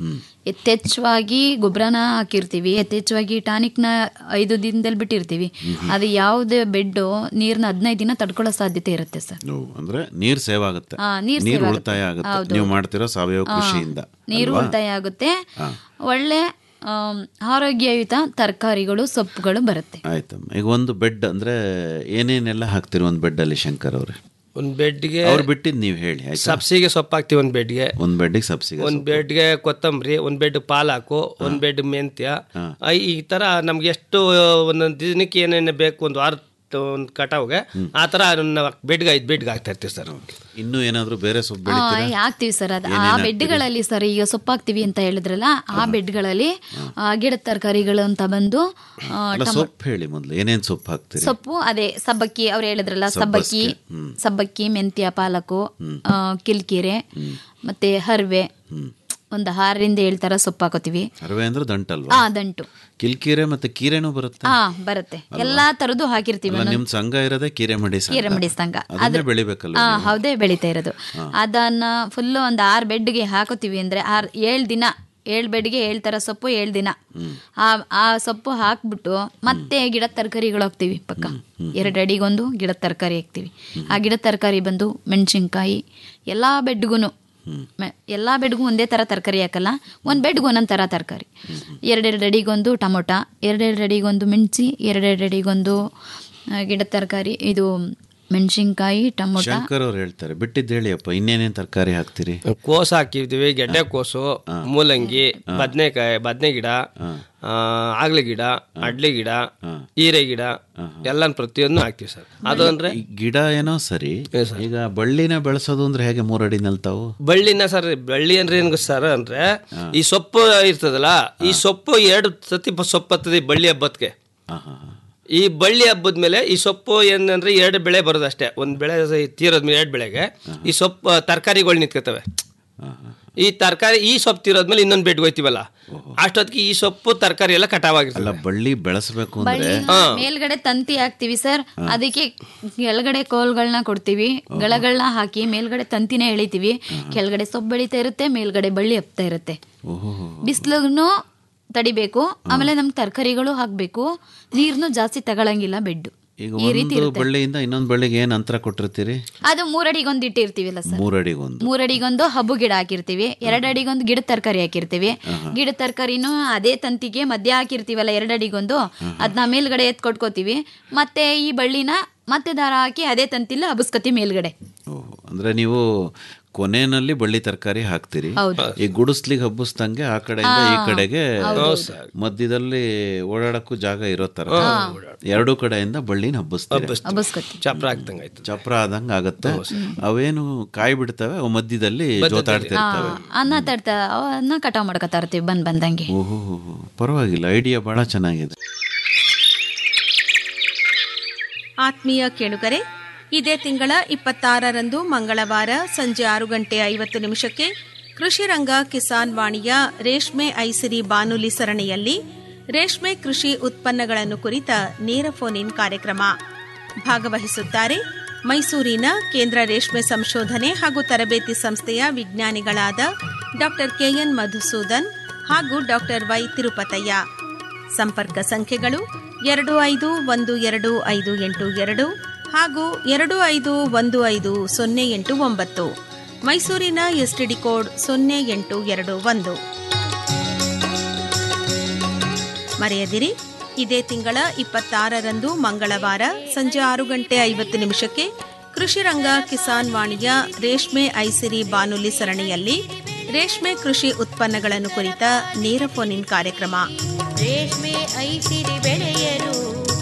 ಯಥೇಚ್ಛವಾಗಿ ಗೊಬ್ಬರನ ಹಾಕಿರ್ತೀವಿ ಯಥೇಚ್ಛವಾಗಿ ಟಾನಿಕ್ನ ಐದು ದಿನದಲ್ಲಿ ಬಿಟ್ಟಿರ್ತೀವಿ ಅದು ಯಾವುದೇ ಬೆಡ್ಡು ನೀರನ್ನ ಹದಿನೈದು ದಿನ ತಡ್ಕೊಳ್ಳೋ ಸಾಧ್ಯತೆ ಇರುತ್ತೆ ಸರ್ ಓ, ಅಂದ್ರೆ ನೀರ್ ಸೇವ್ ಆಗುತ್ತೆ ಹಾ, ನೀರ್ ನೀರ್ save ಉಳಿತಾಯ ಆಗುತ್ತೆ. ಆಗುತ್ತೆ ಹೌದು. ನೀವು ಮಾಡ್ತಿರೋ ಸಾವಯವ ಹಾ, ಕೃಷಿಯಿಂದ ನೀರು ಅಲ್ವಾ? ಉಳಿತಾಯ ಆಗುತ್ತೆ ಹಾ. ಒಳ್ಳೆ ಆಮ್, ಆರೋಗ್ಯಯುತ ತರಕಾರಿಗಳು ಸೊಪ್ಪುಗಳು ಬರುತ್ತೆ ಆಯ್ತಮ್ಮ ಈಗ ಒಂದು ಬೆಡ್ ಅಂದ್ರೆ ಏನೇನೆಲ್ಲ ಹಾಕ್ತಿರಿ ಒಂದು ಬೆಡ್ ಅಲ್ಲಿ ಶಂಕರ್ ಅವ್ರೆ ಒಂದ್ ಬೆಡ್ಗೆ ಅವ್ರು ಬಿಟ್ಟಿದ್ ನೀವು ಹೇಳಿ ಆಯ್ತಾ ಸಬ್ಸಿಗೆ ಸೊಪ್ಪು ಹಾಕ್ತಿವಿ ಒಂದ್ ಬೆಡ್ಗೆ ಒಂದ್ ಬೆಡ್ಗೆ ಸಬ್ಸಿಗೆ ಒಂದ್ ಬೆಡ್ಗೆ ಕೊತ್ತಂಬರಿ ಒಂದ್ ಬೆಡ್ ಪಾಲಾಕು ಒಂದ್ ಬೆಡ್ ಮೆಂತ್ಯ ಆ, ಈ ತರ ನಮ್ಗೆ ಎಷ್ಟು ಒಂದೊಂದು ದಿನಕ್ಕೆ ಏನೇನು ಬೇಕು ಒಂದು ವಾರ ಒಂದು ಕಟಾವ್ಗೆ ಆ ತರ ಬೆಡ್ಗೆ ಐದು ಬೆಡ್ಗೆ ಹಾಕ್ತಾ ಇರ್ತೀವಿ ಸರ್ ಇನ್ನೂ ಏನಾದ್ರೂ ಬೇರೆ ಸೊಪ್ಪು ಆ, ಬೆಳಿತೀರಾ ಹಾಕ್ತೀವಿ ಸರ್ ಅದು ಆ ಏನೇನ್ ಹಾಕ್ತೀರಿ? ಬೆಡ್ಗಳಲ್ಲಿ ಸರ್ ಈಗ ಸೊಪ್ಪು ಹಾಕ್ತೀವಿ ಅಂತ ಹೇಳಿದ್ರಲ್ಲ ಆ ಬೆಡ್ಗಳಲ್ಲಿ ಆ, ಗಿಡದ ತರಕಾರಿಗಳು ಅಂತ ಬಂದು ಆ, ಅಲ್ಲ ಟಮ- ಸೊಪ್ಪು ಹೇಳಿ ಮೊದ್ಲು ಏನೇನ್ ಸೊಪ್ಪು ಹಾಕ್ತೀರಿ ಸೊಪ್ಪು ಅದೇ ಸಬ್ಬಕ್ಕಿ ಅವ್ರು ಹೇಳಿದ್ರಲ್ಲ ಸಬ್ಬಸ್ಗೆ, ಸಬ್ಬಕ್ಕಿ ಹ್ಮ್. ಸಬ್ಬಕ್ಕಿ ಮೆಂತ್ಯ ಪಾಲಕು ಆ, ಕಿಲ್ಕೀರೆ ಮತ್ತೆ ಹರ್ವೆ ಒಂದು ಆರರಿಂದ ಏಳು ಥರ ಸೊಪ್ಪು ಹಾಕೋತೀವಿ ಅರವೆ ಅಂದ್ರೆ ದಂಟಲ್ವಾ ಆ ದಂಟು ಕಿಲ್ಕೀರೆ ಮತ್ತೆ ಕೀರೆನೂ ಬರುತ್ತೆ ಹಾ ಬರುತ್ತೆ ಎಲ್ಲಾ ತರದ್ದು ಹಾಕಿರ್ತೀವಿ ಅಲ್ಲ ಒಂದೊಂದು ನಿಮ್ ಸಂಘ ಇರೋದೇ ಕೀರೆ ಮಡಿ ಸಂಘ ಕೀರೆ ಮಡಿ ಸಂಘ ಅದನ್ನೇ ಬೆಳಿಬೇಕಲ್ಲ ಹಾ ನೀವು? ಹೌದೇ ಬೆಳೀತಾ ಇರೋದು ಅದನ್ನ ಫುಲ್ ಒಂದು ಆರು ಬೆಡ್ಗೆ ಹಾಕೋತೀವಿ ಅಂದ್ರೆ ಆರು ಏಳು ದಿನ ಏಳು ಬೆಡ್ಗೆ ಏಳು ಥರ ಸೊಪ್ಪು ಏಳು ದಿನ ಆ ಆ ಸೊಪ್ಪು ಹಾಕ್ಬಿಟ್ಟು ಮತ್ತೆ ಗಿಡದ ತರಕಾರಿಗಳು ಹಾಕ್ತೀವಿ ಪಕ್ಕ ಎರಡು ಅಡಿಗೊಂದು ಗಿಡದ ತರಕಾರಿ ಹಾಕ್ತೀವಿ ಆ ಗಿಡದ ತರಕಾರಿ ಬಂದು ಮೆಣಸಿನ್ಕಾಯಿ ಎಲ್ಲ ಬೆಡ್ಗೂ ಎಲ್ಲ ಬೆಡ್ಗೂ ಒಂದೇ ಥರ ತರಕಾರಿ ಹಾಕಲ್ಲ ಒಂದು ಬೆಡ್ಗೂ ಒಂದೊಂದು ಥರ ತರಕಾರಿ ಎರಡೆರಡು ಅಡಿಗೊಂದು ಟೊಮೊಟ ಎರಡೆರಡು ಅಡಿಗೊಂದು ಮೆಣಸಿ ಎರಡೆರಡು ಅಡಿಗೊಂದು ಆ, ಗಿಡದ ತರಕಾರಿ ಇದು ಮೆಣಸಿನ್ಕಾಯಿ ಟೊಮೊಟ ಶಂಕರ್ ಅವ್ರು ಹೇಳ್ತಾರೆ ಬಿಟ್ಟಿದ್ದು ಹೇಳಿ ಅಪ್ಪ ಇನ್ನೇನೇನ್ ತರಕಾರಿ ಹಾಕ್ತೀರಿ ಕೋಸು ಹಾಕಿರ್ತೀವಿ ಗೆಡ್ಡೆ ಕೋಸು ಮೂಲಂಗಿ ಬದನೆಕಾಯಿ ಬದನೆ ಗಿಡ ಆ, ಆಗ್ಲಿ ಗಿಡ ಅಡ್ಲಿ ಗಿಡ ಹೀರೆ ಗಿಡ ಎಲ್ಲ ಪ್ರತಿಯೊಂದು ಹಾಕ್ತಿವಿ ಸರ್ ಅದು ಅಂದ್ರೆ ಈ ಗಿಡ ಏನೋ ಸರಿ ಈಗ ಬಳ್ಳಿನ ಬೆಳೆಸೋದು ಅಂದ್ರೆ ಹೇಗೆ ಮೂರಡಿನಲ್ಲಿ ತಾವು ಬಳ್ಳಿನ ಸರ್ ಬಳ್ಳಿ ಅಂದ್ರೆ ಏನ್ ಗೊತ್ತಾ ಸರ್ ಅಂದ್ರೆ ಈ ಸೊಪ್ಪು ಇರ್ತದಲ್ಲ ಈ ಸೊಪ್ಪು ಎರಡು ಸತಿ ಬ- ಸೊಪ್ಪು ಹತ್ತದ ಈ ಬಳ್ಳಿ ಹಬ್ಬಕ್ಕೆ ಈ ಬಳ್ಳಿ ಹಬ್ಬದ ಮೇಲೆ ಈ ಸೊಪ್ಪು ಏನಂದ್ರೆ ಎರಡು ಬೆಳೆ ಬರೋದಷ್ಟೇ ಒಂದ್ ಬೆಳೆ ತೀರೋದ್ಮೇಲೆ ಎರಡು ಬೆಳೆಗೆ ಈ ಸೊಪ್ಪು ತರಕಾರಿಗಳು ನಿಂತ್ಕೋತವೆ ಈ ತರಕಾರಿ ಈ ಸೊಪ್ಪು ತಿರೋದ್ಮೇಲೆ ಇನ್ನೊಂದು ಬೆಡ್ ಹೋಯ್ತೀವಲ್ಲ ಅಷ್ಟೊತ್ತಿಗೆ ಈ ಸೊಪ್ಪು ತರಕಾರಿ ಎಲ್ಲ ಕಟಾವಾಗಿರ್ತದೆ ಅಲ್ಲ ಬಳ್ಳಿ ಬೆಳೆಸಬೇಕು ಅಂದ್ರೆ ಬಳ್ಳಿನ ಮೇಲ್ಗಡೆ ತಂತಿ ಹಾಕ್ತಿವಿ ಸರ್ ಅದಕ್ಕೆ ಕೆಳಗಡೆ ಕೋಲ್ಗಳನ್ನ ಕೊಡ್ತೀವಿ ಗಳಗಳನ್ನ ಹಾಕಿ ಮೇಲ್ಗಡೆ ತಂತಿನ ಎಳಿತೀವಿ ಕೆಳಗಡೆ ಸೊಪ್ಪು ಬೆಳೀತಾ ಇರುತ್ತೆ ಮೇಲ್ಗಡೆ ಬಳ್ಳಿ ಹಪ್ತಾ ಇರುತ್ತೆ ಓಹೋ ಬಿಸಿಲನ್ನು ತಡಿಬೇಕು ಆಮೇಲೆ ನಮ್ಗೆ ತರಕಾರಿಗಳು ಹಾಕ್ಬೇಕು ನೀರ್ನು ಜಾಸ್ತಿ ತಗೊಳಂಗಿಲ್ಲ ಬೆಡ್ಡು ಈಗ ಈ ರೀತಿ ಒಂದು ಇರುತ್ತೆ ಬಳ್ಳಿಯಿಂದ ಇನ್ನೊಂದು ಬಳ್ಳಿಗೆ ಏನು ಅಂತರ ಕೊಟ್ಟಿರ್ತೀರಿ ಅದು ಮೂರಡಿಗೊಂದು ಇಟ್ಟಿರ್ತೀವಿಲ್ಲ ಸರ್ ಮೂರಡಿಗೊಂದು ಮೂರಡಿಗೊಂದು ಹಬ್ಬು ಗಿಡ ಹಾಕಿರ್ತೀವಿ ಎರಡು ಅಡಿಗೊಂದು ಗಿಡದ ತರಕಾರಿ ಹಾಕಿರ್ತೀವಿ ಗಿಡದ ತರಕಾರಿನೂ ಅದೇ ತಂತಿಗೆ ಮಧ್ಯ ಹಾಕಿರ್ತೀವಲ್ಲ ಎರಡು ಅಡಿಗೊಂದು ಅದನ್ನ ಮೇಲ್ಗಡೆ ಎತ್ ಕೊಟ್ಕೋತೀವಿ ಮತ್ತೆ ಈ ಬಳ್ಳಿನ ಮತ್ತೆ ದಾರ ಹಾಕಿ ಅದೇ ತಂತಿಲ್ಲ ಹಬ್ಬಸ್ಕತಿ ಮೇಲ್ಗಡೆ ಓಹೋ ಅಂದ್ರೆ ನೀವು ಕೊನೆಯಲ್ಲಿ ಬಳ್ಳಿ ತರಕಾರಿ ಹಾಕ್ತೀರಿ ಹೌದು. ಈ ಗುಡಿಸ್ಲಿಗೆ ಹಬ್ಬಿಸ್ದಂಗೆ ಆ ಕಡೆಯಿಂದ ಈ ಹಾ, ಕಡೆಗೆ ಹೌದು. ಮಧ್ಯದಲ್ಲಿ ಓಡಾಡಕ್ಕೂ ಜಾಗ ಇರೋ ತರ ಎರಡೂ ಕಡೆಯಿಂದ ಬಳ್ಳಿನ ಹಬ್ಬಿಸ್ತೀರಿ ಹಬ್ಬಸ್ಕತಿ ಚಪ್ರ ಹಾಕ್ದಂಗೆ ಆಯ್ತು ಚಪ್ರ ಆದಂಗೆ ಆಗುತ್ತೆ ಅವೇನು ಕಾಯಿ ಬಿಡ್ತವೆ ಅವು ಮಧ್ಯದಲ್ಲಿ ಜೋತಾಡ್ತಿರ್ತವೆ ಅನ್ನ ತಡ್ತಾ ಅವನ್ನ ಕಟಾವ್ ಮಾಡ್ಕೊತಾ ಇರ್ತೀವಿ ಬಂದ್ ಬಂದಂಗೆ ಓಹೋ ಪರವಾಗಿಲ್ಲ ಐಡಿಯಾ ಬಹಳ ಚೆನ್ನಾಗಿದೆ ಆತ್ಮೀಯ ಕೇಳುಗರೆ ಇದೇ ತಿಂಗಳ ಇಪ್ಪತ್ತಾರರಂದು ಮಂಗಳವಾರ ಸಂಜೆ ಆರು ಗಂಟೆ ಐವತ್ತು ನಿಮಿಷಕ್ಕೆ ಕೃಷಿ ರಂಗ ಕಿಸಾನ್ ವಾಣಿಯ ರೇಷ್ಮೆ ಐಸಿರಿ ಬಾನುಲಿ ಸರಣಿಯಲ್ಲಿ ರೇಷ್ಮೆ ಕೃಷಿ ಉತ್ಪನ್ನಗಳನ್ನು ಕುರಿತ ನೇರ ಫೋನ್ ಇನ್ ಕಾರ್ಯಕ್ರಮ ಭಾಗವಹಿಸುತ್ತಾರೆ ಮೈಸೂರಿನ ಕೇಂದ್ರ ರೇಷ್ಮೆ ಸಂಶೋಧನೆ ಹಾಗೂ ತರಬೇತಿ ಸಂಸ್ಥೆಯ ವಿಜ್ಞಾನಿಗಳಾದ ಡಾಕ್ಟರ್ ಕೆಎನ್ ಮಧುಸೂದನ್ ಹಾಗೂ ಡಾಕ್ಟರ್ ವೈ ತಿರುಪತಯ್ಯ ಸಂಪರ್ಕ ಸಂಖ್ಯೆಗಳು ಎರಡು ಐದು ಒಂದು ಎರಡು ಐದು ಎಂಟು ಎರಡು ಹಾಗೂ ಎರಡು ಐದು ಒಂದು ಐದು ಸೊನ್ನೆ ಎಂಟು ಒಂಬತ್ತು ಮೈಸೂರಿನ ಎಸ್ಟಿಡಿ ಕೋಡ್ ಸೊನ್ನೆ ಎಂಟು ಎರಡು ಒಂದು ಮರೆಯದಿರಿ ಇದೇ ತಿಂಗಳ ಇಪ್ಪತ್ತಾರರಂದು ಮಂಗಳವಾರ ಸಂಜೆ ಆರು ಗಂಟೆ ಐವತ್ತು ನಿಮಿಷಕ್ಕೆ ಕೃಷಿ ರಂಗ ಕಿಸಾನ್ ವಾಣಿಯ ರೇಷ್ಮೆ ಐಸಿರಿ ಬಾನುಲಿ ಸರಣಿಯಲ್ಲಿ ರೇಷ್ಮೆ ಕೃಷಿ ಉತ್ಪನ್ನಗಳನ್ನು ಕುರಿತ ನೇರ ಫೋನ್ ಇನ್ ಕಾರ್ಯಕ್ರಮ ರೇಷ್ಮೆ ಐಸಿರಿ ಬೆಳೆಯಲು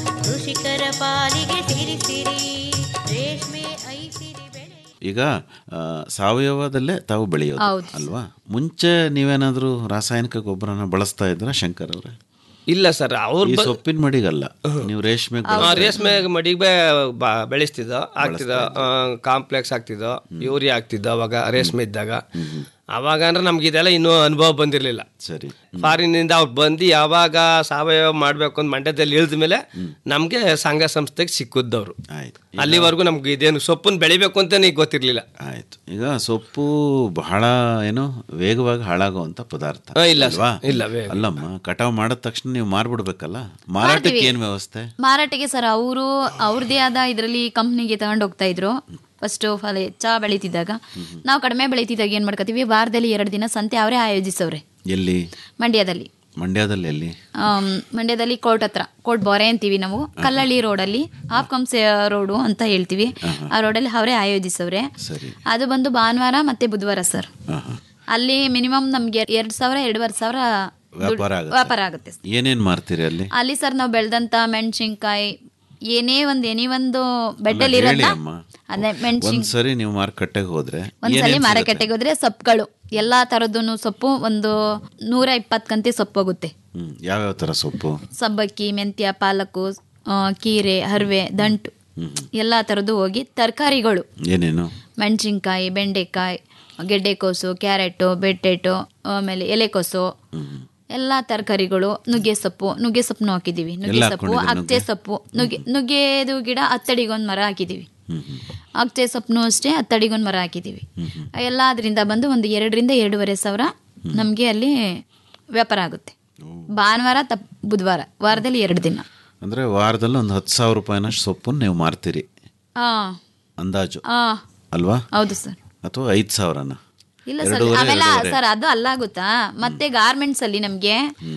ಕೃಷಿಕರ ಪಾಲಿಗೆ ಸಿರಿಸಿರಿ ರೇಷ್ಮೆ ಐಸಿರಿ ಈಗ ಆ, ಸಾವಯವದಲ್ಲೇ ತಾವು ಬೆಳೆಯೋದು ಹೌದು. ಅಲ್ವಾ ಮುಂಚೆ ನೀವೇನಾದ್ರೂ ರಾಸಾಯನಿಕ ಗೊಬ್ಬರನ ಬಳಸ್ತಾ ಇದ್ರ ಶಂಕರ್ ಅವ್ರೆ ಇಲ್ಲ ಸರ್ ಅವ್ರ ಈ ಸೊಪ್ಪಿನ ಮಡಿಗಲ್ಲ ನೀವು ರೇಷ್ಮೆ ರೇಷ್ಮೆ ಮಡಿಗೆ ಬೆಳೆಸ್ತಿದ್ದೋ ಆಗ್ತಿದ್ದೋ ಕಾಂಪ್ಲೆಕ್ಸ್ ಆಗ್ತಿದ್ದೋ ಯೂರಿಯಾ ಆಗ್ತಿದ್ದೋ ಅವಾಗ ರೇಷ್ಮೆ ಇದ್ದಾಗ ಅವಾಗ ಅಂದ್ರೆ ನಮ್ಗೆ ಇದೆಲ್ಲ ಇನ್ನೂ ಅನುಭವ ಬಂದಿರಲಿಲ್ಲ ಸರಿ ಫಾರಿನ್ನಿಂದ ಅವ್ರು ಬಂದು ಯಾವಾಗ ಸಾವಯವ ಮಾಡಬೇಕು ಅಂತ ಮಂಡ್ಯದಲ್ಲಿ ಇಳಿದ ಮೇಲೆ ನಮಗೆ ಸಂಘ ಸಂಸ್ಥೆಗೆ ಸಿಕ್ಕಿದ್ದವ್ರು ಅಲ್ಲಿವರೆಗೂ ನಮ್ಗೆ ಇದೇನು ಸೊಪ್ಪನ್ನು ಬೆಳಿಬೇಕು ಅಂತ ನೀಗ ಗೊತ್ತಿರಲಿಲ್ಲ ಆಯ್ತು ಈಗ ಸೊಪ್ಪು ಬಹಳ ಏನು ವೇಗವಾಗಿ ಹಾಳಾಗುವಂತ ಪದಾರ್ಥ ಆ, ಇಲ್ಲ ಅಲ್ವಾ ಸರ್, ಇಲ್ಲ, ವೇಗ. ಅಲ್ಲಮ್ಮ ಕಟಾವ್ ಮಾಡಿದ ತಕ್ಷಣ ನೀವು ಮಾರ್ಬಿಡ್ಬೇಕಲ್ಲ ಮಾರಾಟಕ್ಕೆ ಮಾಡ್ತೀವಿ. ಏನ್ ವ್ಯವಸ್ಥೆ ಮಾರಾಟಕ್ಕೆ ಸರ್ ಅವರು ಅವ್ರದೇ ಆದ ಇದರಲ್ಲಿ ಕಂಪ್ನಿಗೆ ತಗೊಂಡು ಹೋಗ್ತಾ ಇದ್ರು ಫಸ್ಟ್ ಫಲ ಚಾ ಬೆಳೀತಿದ್ದಾಗ ನಾವು ಕಡಿಮೆ ಬೆಳೀತಿದ್ದಾಗ ಏನ್ ಮಾಡ್ಕೋತೀವಿ ವಾರದಲ್ಲಿ ಎರಡು ದಿನ ಸಂತೆ ಅವರೇ ಆಯೋಜಿಸವ್ರೆ ಎಲ್ಲಿ ಮಂಡ್ಯದಲ್ಲಿ ಮಂಡ್ಯದಲ್ಲಿ ಎಲ್ಲಿ ಆಮ್, ಮಂಡ್ಯದಲ್ಲಿ ಕೋರ್ಟ್ ಹತ್ರ ಕೋರ್ಟ್ ಬೋರೆ ಅಂತೀವಿ ನಾವು ಕಲ್ಲಳ್ಳಿ ರೋಡಲ್ಲಿ ಹಾಫ್ ಕಂಸ್ ರೋಡು ಅಂತ ಹೇಳ್ತೀವಿ ಆ ರೋಡಲ್ಲಿ ಅವರೇ ಆಯೋಜಿಸವ್ರೆ ಸರಿ ಅದು ಬಂದು ಭಾನುವಾರ ಮತ್ತೆ ಬುಧವಾರ ಸರ್ ಹಾ, ಹಾ. ಅಲ್ಲಿ ಮಿನಿಮಮ್ ನಮ್ಗೆ ಎರಡ್ ಸಾವಿರ ಎರಡೂವರೆ ಸಾವಿರ ದುಡ್ಡು- ವ್ಯಾಪಾರ ಆಗುತ್ತೆ. ವ್ಯಾಪಾರ ಆಗುತ್ತೆ ಏನೇನ್ ಮಾರ್ತೀರಿ ಅಲ್ಲಿ ಅಲ್ಲಿ ಸರ್ ನಾವು ಬೆಳೆದಂತ ಮೆಣಸಿನ್ಕಾಯಿ ಏನೇ ಒಂದು ಏನೇ ಒಂದು ಬೆಡ್ಡಲ್ಲಿ ಅಲ್ಲ, ಹೇಳಿ ಇರೋದನ್ನ ಅಮ್ಮ. ಅದೇ ಮೆಣಸಿನ್ ಒಂದ್ಸರಿ ನೀವು ಮಾರುಕಟ್ಟೆಗೆ ಹೋದ್ರೆ ಒಂದ್ಸಲಿ ಏನೇನ್ ಸಿಗುತ್ತೆ? ಮಾರುಕಟ್ಟೆಗೆ ಹೋದ್ರೆ ಸೊಪ್ಪುಗಳು ಎಲ್ಲಾ ತರದ್ದು ಸೊಪ್ಪು ಒಂದು ನೂರ ಇಪ್ಪತ್ತು ಕಂತಿ ಸೊಪ್ಪು ಹೋಗುತ್ತೆ ಹ್ಮ್ ಯಾವ್ಯಾವ ತರ ಸೊಪ್ಪು ಸಬ್ಬಕ್ಕಿ ಮೆಂತ್ಯ ಪಾಲಕು ಆ, ಕೀರೆ ಹರ್ವೆ ದಂಟು ಎಲ್ಲ ಥರದ್ದು ಹೋಗಿ ತರಕಾರಿಗಳು ಏನೇನು ಮೆಣಸಿನ್ಕಾಯಿ ಬೆಂಡೆಕಾಯಿ ಗೆಡ್ಡೆಕೋಸು ಕ್ಯಾರೆಟು ಬೆಟ್ಟೆಟು ಆಮೇಲೆ ಎಲೆಕೋಸು ಎಲ್ಲ ತರಕಾರಿಗಳು ನುಗ್ಗೆ ಸೊಪ್ಪು ನುಗ್ಗೆ ಸೊಪ್ಪು ಹಾಕಿದೀವಿ ನುಗ್ಗೆ ಎಲ್ಲ ಸೊಪ್ಪು ಹಾಕೊಂಡಿದ್ದೀರಾ ಅಗಸೆ ನುಗ್ಗೆ? ಸೊಪ್ಪು ನುಗ್ಗೆ ನುಗ್ಗೆದು ಗಿಡ ಹತ್ತಡಿಗೊಂದು ಮರ ಹಾಕಿದೀವಿ ಅಗಸೆ ಸೊಪ್ಪು ಅಷ್ಟೇ ಹತ್ತಡಿಗೊಂದು ಮರ ಹಾಕಿದೀವಿ ಎಲ್ಲ ಅದರಿಂದ ಬಂದು ಒಂದು ಎರಡರಿಂದ ಎರಡೂವರೆ ಸಾವಿರ ನಮಗೆ ಅಲ್ಲಿ ವ್ಯಾಪಾರ ಆಗುತ್ತೆ ಭಾನುವಾರ ತಪ್ ಬುಧವಾರ ವಾರದಲ್ಲಿ ಎರಡು ದಿನ ಅಂದ್ರೆ ವಾರದಲ್ಲಿ ಒಂದು ಹತ್ತು ಸಾವಿರ ರೂಪಾಯಿನಷ್ಟು ಸೊಪ್ಪನ್ನು ನೀವು ಮಾರ್ತೀರಿ ಆ ಅಂದಾಜು ಆ ಅಲ್ವಾ ಹೌದು ಸರ್ ಅಥವಾ ಐದು ಸಾವಿರನ ಇಲ್ಲ ಸರ್ ಎರಡೂವರೆ, ಆಮೇಲೆ ಎರಡೂವರೆ. ಸರ್ ಅದು ಅಲ್ಲಾಗುತ್ತಾ ಮತ್ತೆ ಗಾರ್ಮೆಂಟ್ಸ್ ಅಲ್ಲಿ ನಮಗೆ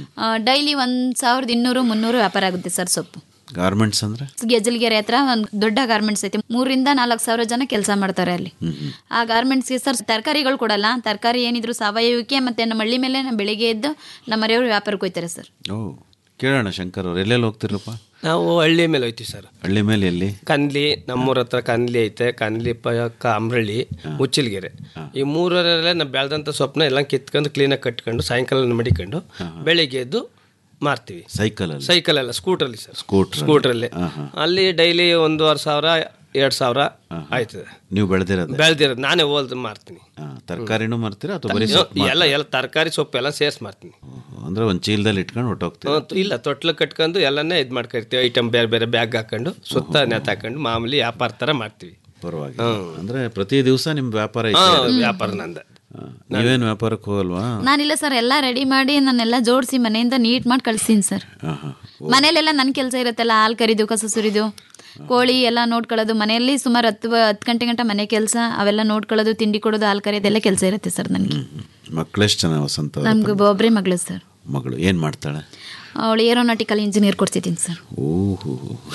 ಡೈಲಿ ಒಂದ್ ಸಾವಿರದ ಇನ್ನೂರು ಮುನ್ನೂರು ವ್ಯಾಪಾರ ಆಗುತ್ತೆ ಸರ್ ಸೊಪ್ಪು ಗಾರ್ಮೆಂಟ್ಸ್ ಅಂದ್ರೆ ಗೆಜಲ್ಗೆರೆ ಹತ್ರ ಒಂದು ದೊಡ್ಡ ಗಾರ್ಮೆಂಟ್ಸ್ ಐತೆ ಮೂರಿಂದ ನಾಲ್ಕು ಸಾವಿರ ಜನ ಕೆಲಸ ಮಾಡ್ತಾರೆ ಅಲ್ಲಿ ಆ ಗಾರ್ಮೆಂಟ್ಸ್ಗೆ ಸರ್ ತರಕಾರಿಗಳು ಕೊಡಲ್ಲ ತರಕಾರಿ ಏನಿದ್ರು ಸಾವಯವಕ್ಕೆ ಮತ್ತೆ ನಮ್ಮ ಹಳ್ಳಿ ಮೇಲೆ ನಮ್ಮ ಬೆಳಿಗ್ಗೆ ಎದ್ದು ನಮ್ಮ ಮನೆಯವರು ವ್ಯಾಪಾರಕ್ಕೆ ಹೋಯ್ತಾರೆ ಸರ್ ಓ ಕೇಳೋಣ ಶಂಕರ್ ಅವ್ರು ಎಲ್ಲೆಲ್ಲಿ ಹೋಗ್ತಿರಪ್ಪ ನಾವು ಹಳ್ಳಿ ಮೇಲೆ ಹೋಯ್ತೀವಿ ಸರ್ ಹಳ್ಳಿ ಮೇಲೆ ಎಲ್ಲಿ ಕನ್ಲಿ ನಮ್ಮೂರ ಹತ್ರ ಕನ್ಲಿ ಐತೆ ಕನ್ಲಿ ಪಕ್ಕ ಅಮ್ರಳ್ಳಿ ಮುಚ್ಚಿಲ್ಗೆರೆ ಈ ಮೂರರಲ್ಲೇ ನಾವು ಬೆಳೆದಂಥ ಸೊಪ್ಪನ್ನ ಎಲ್ಲ ಕಿತ್ಕೊಂಡು ಕ್ಲೀನಾಗಿ ಕಟ್ಕೊಂಡು ಸಾಯಂಕಾಲ ಮಡಿಕೊಂಡು ಬೆಳಿಗ್ಗೆ ಎದ್ದು ಮಾರ್ತೀವಿ ಸೈಕಲ್ ಅಲ್ಲಿ ಸೈಕಲ್ ಅಲ್ಲ ಸ್ಕೂಟ್ರಲ್ಲಿ ಸರ್ ಸ್ಕೂಟ್ರ್ ಸ್ಕೂಟ್ರಲ್ಲಿ ಅಲ್ಲಿ ಡೈಲಿ ಒಂದೂವರೆ ಸಾವಿರ ಎರಡು ಸಾವಿರ ಆಯ್ತದೆ ನೀವು ಬೆಳೆದಿರೋದು ಬೆಳೆದಿರೋದು ನಾನೇ ಹೋಲ್ದು ಮಾರ್ತೀನಿ ತರಕಾರಿನೂ ಮಾರ್ತೀರಾ ಅಥವಾ ಬರೀ ಅಯ್ಯೋ, ಸೊಪ್ಪು ಎಲ್ಲ ಎಲ್ಲ ತರಕಾರಿ ಸೊಪ್ಪು ಎಲ್ಲ ಸೇರ್ಸ್ ಮಾರ್ತೀನಿ ಅಂದ್ರೆ ಒಂದು ಚೀಲದಲ್ಲಿ ಇಟ್ಕೊಂಡು ಹೊಟ್ಟೋಗ್ತೀವಿ ಹ್ಮ್, ಇಲ್ಲ ತೊಟ್ಲು ಕಟ್ಕೊಂಡು ಎಲ್ಲನೇ ಇದು ಮಾಡ್ಕೊಳ್ತೀವಿ ಐಟಮ್ ಬೇರೆ ಬೇರೆ ಬ್ಯಾಗ್ ಹಾಕೊಂಡು ಸುತ್ತ ನೆತ್ ಹಾಕೊಂಡು ಮಾಮೂಲಿ ವ್ಯಾಪಾರ ಥರ ಮಾಡ್ತೀವಿ ಪರವಾಗಿಲ್ಲ ಅಂದ್ರೆ ಪ್ರತಿ ದಿವಸ ನಿಮ್ ವ್ಯಾಪಾರ ಹಾ, ಐತೆ ವ್ಯಾಪಾರ ನಂದ ಹಾ. ನೀವೇನ್ ವ್ಯಾಪಾರಕ್ಕೆ ಹೋಗಲ್ವಾ ನಾನಿಲ್ಲ ಸರ್ ಎಲ್ಲ ರೆಡಿ ಮಾಡಿ ನಾನೆಲ್ಲ ಜೋಡಿಸಿ ಮನೆಯಿಂದ ನೀಟ್ ಮಾಡಿ ಕಳಿಸ್ತೀನಿ ಸರ್ ಹಾ, ಹಾ. ಮನೇಲೆಲ್ಲ ನನ್ನ ಕೆಲಸ ಇರುತ್ತಲ್ಲ ಹಾಲು ಕರಿದು ಕಸ ಸುರಿದು ಕೋಳಿ ಎಲ್ಲ ನೋಡ್ಕೊಳ್ಳೋದು ಮನೆಯಲ್ಲಿ ಸುಮಾರು ಹತ್ತು ಹತ್ತು ಗಂಟೆ ಗಂಟ ಮನೆ ಕೆಲಸ ಅವೆಲ್ಲ ನೋಡ್ಕೊಳ್ಳೋದು ತಿಂಡಿ ಕೊಡೋದು ಹಾಲು ಕರಿಯೋದೆಲ್ಲ ಕೆಲಸ ಇರುತ್ತೆ ಸರ್ ನನಗೆ ಮಕ್ಕಳೆಷ್ಟು ಜನ ವಸಂತ ಅವ್ರೆ? ನಮ್ಗೆ ಒಬ್ಬರೇ ಮಗಳು ಸರ್ ಮಗಳು ಏನ್ ಮಾಡ್ತಾಳೆ ಅವಳು ಏರೋನಾಟಿಕಲ್ ಇಂಜಿನಿಯರ್ ಕೊಡ್ತಿದ್ದೀನಿ ಸರ್ ಓಹೋ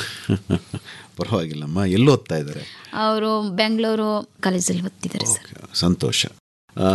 ಪರವಾಗಿಲ್ಲಮ್ಮ ಎಲ್ಲಿ ಓದ್ತಾ ಇದ್ದಾರೆ ಅವರು ಬೆಂಗಳೂರು ಕಾಲೇಜಲ್ಲಿ ಓದ್ತಿದ್ದಾರೆ ಸರ್ ಸಂತೋಷ ಆ,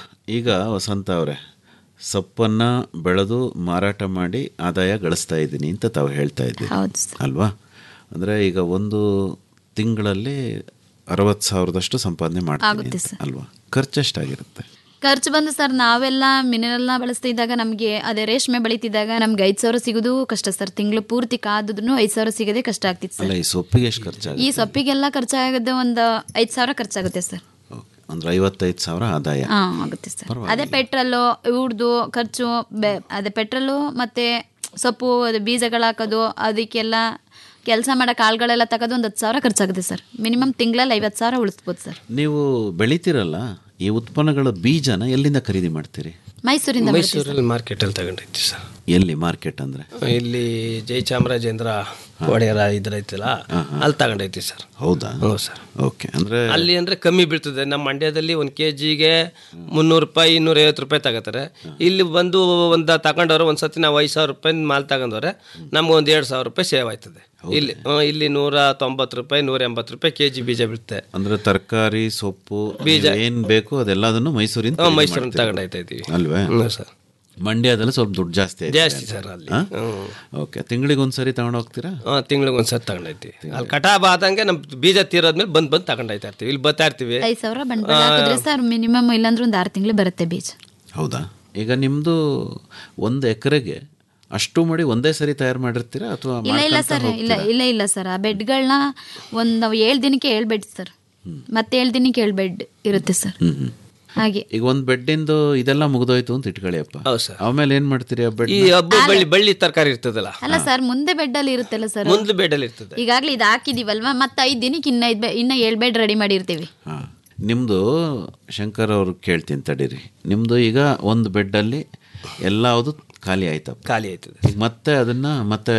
ಈಗ ವಸಂತ ಅವರೇ ಸೊಪ್ಪನ್ನ ಬೆಳೆದು ಮಾರಾಟ ಮಾಡಿ ಆದಾಯ ಗಳಿಸ್ತಾ ಇದ್ದೀನಿ ಅಂತ ತಾವು ಹೇಳ್ತಾ ಇದ್ದೀರಿ ಹೌದು ಅಲ್ವಾ ಅಂದರೆ ಈಗ ಒಂದು ತಿಂಗಳಲ್ಲಿ ಅರವತ್ತು ಸಾವಿರದಷ್ಟು ಸಂಪಾದನೆ ಮಾಡ್ತೀನಿ ಆಗುತ್ತೆ ಅಂತ, ಅಲ್ವಾ ಖರ್ಚೆಷ್ಟಾಗಿರುತ್ತೆ ಖರ್ಚು ಬಂದು ಸರ್ ನಾವೆಲ್ಲ ಮಿನರಲ್ನ ಬಳಸ್ತಿದ್ದಾಗ ನಮಗೆ ಅದೇ ರೇಷ್ಮೆ ಬೆಳೀತಿದ್ದಾಗ ನಮ್ಗೆ ಐದು ಸಾವಿರ ಸಿಗೋದು ಕಷ್ಟ ಸರ್ ತಿಂಗಳು ಪೂರ್ತಿ ಕಾದ್ರೂ ಐದು ಸಾವಿರ ಸಿಗೋದೇ ಕಷ್ಟ ಆಗ್ತಿತ್ತು ಸರ್ ಅಲ್ಲ ಈ ಸೊಪ್ಪಿಗೆ ಎಷ್ಟು ಖರ್ಚಾಗುತ್ತೆ ಈ ಸೊಪ್ಪಿಗೆಲ್ಲ ಖರ್ಚಾಗೋದು ಒಂದು ಐದು ಸಾವಿರ ಖರ್ಚಾಗುತ್ತೆ ಸರ್ ಅಂದ್ರೆ ಐವತ್ತೈದು ಸಾವಿರ ಆದಾಯ ಹಾ ಆಗುತ್ತೆ ಸರ್ ಅದೇ ಪೆಟ್ರೋಲು ಇವ್ರದ್ದು ಖರ್ಚು ಬೆ ಅದೇ ಪೆಟ್ರೋಲು ಮತ್ತೆ ಸೊಪ್ಪು ಅದು ಬೀಜಗಳು ಹಾಕೋದು ಅದಕ್ಕೆಲ್ಲ ಕೆಲಸ ಮಾಡೋ ಆಳ್ಗಳೆಲ್ಲ ತಗೋದು ಒಂದು ಹತ್ತು ಸಾವಿರ ಖರ್ಚಾಗುತ್ತೆ ಸರ್ ಮಿನಿಮಮ್ ತಿಂಗಳಲ್ಲಿ ಐವತ್ತು ಸಾವಿರ ಉಳಿಸ್ಬೋದು ಸರ್ ನೀವು ಬೆಳಿತೀರಲ್ಲ ಈ ಉತ್ಪನ್ನಗಳ ಬೀಜನ ಎಲ್ಲಿಂದ ಖರೀದಿ ಮಾಡ್ತೀರಿ ಮೈಸೂರಿಂದ ಬರ್ತೀವಿ ಸರ್. ಮೈಸೂರಲ್ಲಿ ಮಾರ್ಕೆಟಲ್ಲಿ ತಗೊಂಡೈತಿ ಸರ್ ಎಲ್ಲಿ ಮಾರ್ಕೆಟ್ ಅಂದ್ರೆ ಇಲ್ಲಿ ಜಯಚಾಮರಾಜೇಂದ್ರ ಒಡೆಯರ ಇದ್ರೈತಲ್ಲ ಅಲ್ಲಿ ತಗೊಂಡೈತಿ ಸರ್ ಹೌದಾ ಹ್ಞೂ ಸರ್ ಓಕೆ ಅಂದ್ರೆ ಅಲ್ಲಿ ಅಂದ್ರೆ ಕಮ್ಮಿ ಬೀಳ್ತದೆ ನಮ್ಮ ಮಂಡ್ಯದಲ್ಲಿ ಒಂದು ಕೆ ಜಿಗೆ ಮುನ್ನೂರು ರೂಪಾಯಿ ಇನ್ನೂರೈವತ್ತು ರೂಪಾಯಿ ತಗೋತಾರೆ ಇಲ್ಲಿ ಬಂದು ಒಂದು ತಗೊಂಡವ್ರೆ ಒಂದು ಸತಿ ನಾವು ಐದು ಸಾವಿರ ರೂಪಾಯಿ ಮಾಲ್ ತಗೊಂಡವ್ರೆ ನಮ್ಗೆ ಒಂದು ಎರಡು ಸಾವಿರ ರೂಪಾಯಿ ಸೇವ್ ಆಯ್ತದೆ ಇಲ್ಲಿ ಹ್ಮ್, ಇಲ್ಲಿ ನೂರ ತೊಂಬತ್ತು ರೂಪಾಯಿ ನೂರ ಎಂಬತ್ತು ರೂಪಾಯಿ ಕೆ ಜಿ ಬೀಜ ಬೀಳುತ್ತೆ ಅಂದ್ರೆ ತರಕಾರಿ ಸೊಪ್ಪು ಬೀಜ. ನೀವು ಏನ್ ಬೇಕು ಅದೆಲ್ಲದನ್ನು ಮೈಸೂರಿಂದ ಹ್ಮ್, ಖರೀದಿ ಮೈಸೂರಿಂದ ಮಾಡ್ತೀರಿ. ತಗೊಂಡೋಗ್ತಾ ಇದ್ದೀವಿ. ಅಲ್ವೇ ಹ್ಮ್, ಸರ್. ಮಂಡ್ಯದಲ್ಲಿ ಸ್ವಲ್ಪ ದುಡ್ಡು ಜಾಸ್ತಿ ಐತೆ ಜಾಸ್ತಿ ಅಂತ. ಸರ್ ಅಲ್ಲಿ. ಹಾ? ಹ್ಮ್. ಓಕೆ ತಿಂಗಳಿಗೆ ಒಂದ್ಸರಿ ತಗೊಂಡು ಹೋಗ್ತೀರಾ ಹಾಂ ತಿಂಗಳಿಗೆ ಒಂದು ಸತಿ ತಗೊಂಡೈತಿ ಅಲ್ಲಿ ಕಟಾಬ್ ಆದಂಗೆ ನಮ್ಮ ಬೀಜ ತೀರೋದ್ಮೇಲೆ ಬಂದು ಬಂದು ತಗೊಂಡೈತಾ ಇರ್ತೀವಿ ಇಲ್ಲಿ ಬರ್ತಾ ಇರ್ತೀವಿ ಐದು ಸಾವಿರ ಬಂಡವಾಳ ಹಾಕಿದ್ರೆ ಸರ್ ಮಿನಿಮಮ್ ಇಲ್ಲಾಂದ್ರೆ ಒಂದು ಆರು ತಿಂಗಳು ಬರುತ್ತೆ ಬೀಜ ಹೌದಾ ಈಗ ನಿಮ್ದು ಒಂದು ಎಕರೆಗೆ ಅಷ್ಟು ಮಾಡಿ ಒಂದೇ ಸರಿ ತಯಾರು ಮಾಡಿರ್ತೀರಾ ಅಥವಾ ಇಲ್ಲ ಇಲ್ಲ ಮಾಡ್ಕೊಂತ ಸರ್ ಇಲ್ಲ ಹೋಗ್ತೀರಾ? ಇಲ್ಲ ಇಲ್ಲ ಸರ್ ಆ ಬೆಡ್ಗಳನ್ನ ಒಂದು ಏಳು ದಿನಕ್ಕೆ ಏಳು ಬೆಡ್ ಸರ್ ಮತ್ತೆ ಏಳು ದಿನಕ್ಕೆ ಏಳು ಬೆಡ್ ಇರುತ್ತೆ ಸರ್ ಹ್ಮ್ ಹ್ಮ್. ಹಾಗೆ ಈಗ ಒಂದ್ ಬೆಡ್ಡಿಂದು ಇದೆಲ್ಲ ಮುಗಿದೋಯ್ತು ಅಂತ ಇಟ್ಕೊಳ್ಳಿ ಅಪ್ಪ ಆಮೇಲೆ ಏನ್ ಮಾಡ್ತೀರಿ ಆ ಬೆಡ್ ಈ ಹಬ್ಬ ಬಳ್ಳಿ ಬಳ್ಳಿ ತರಕಾರಿ ಇರ್ತದಲ್ಲ ಅಲ್ಲ ಸರ್ ಮುಂದೆ ಬೆಡ್ ಅಲ್ಲಿ ಇರುತ್ತಲ್ಲ ಸರ್ ಮುಂದೆ ಬೆಡಲ್ಲಿ ಇರ್ತದೆ ಈಗಾಗಲೇ ಇದು ಹಾಕಿದೀವಲ್ವಾ ಮತ್ತೆ ಐದು ದಿನಕ್ಕೆ ಇನ್ನ ಐದು ಇನ್ನ ಏಳು ಬೆಡ್ ರೆಡಿ ಮಾಡಿರ್ತೀವಿ ನಿಮ್ದು ಶಂಕರ್ ಅವ್ರು ಕೇಳ್ತೀನಿ ತಡೀರಿ ನಿಮ್ದು ಈಗ ಒಂದು ಬೆಡ್ಡಲ್ಲಿ ಎಲ್ಲವುದು ಖಾಲಿ ಆಯ್ತಪ್ಪ ಖಾಲಿ ಆಯ್ತದೆ ಈಗ ಮತ್ತೆ ಅದನ್ನ ಮತ್ತೆ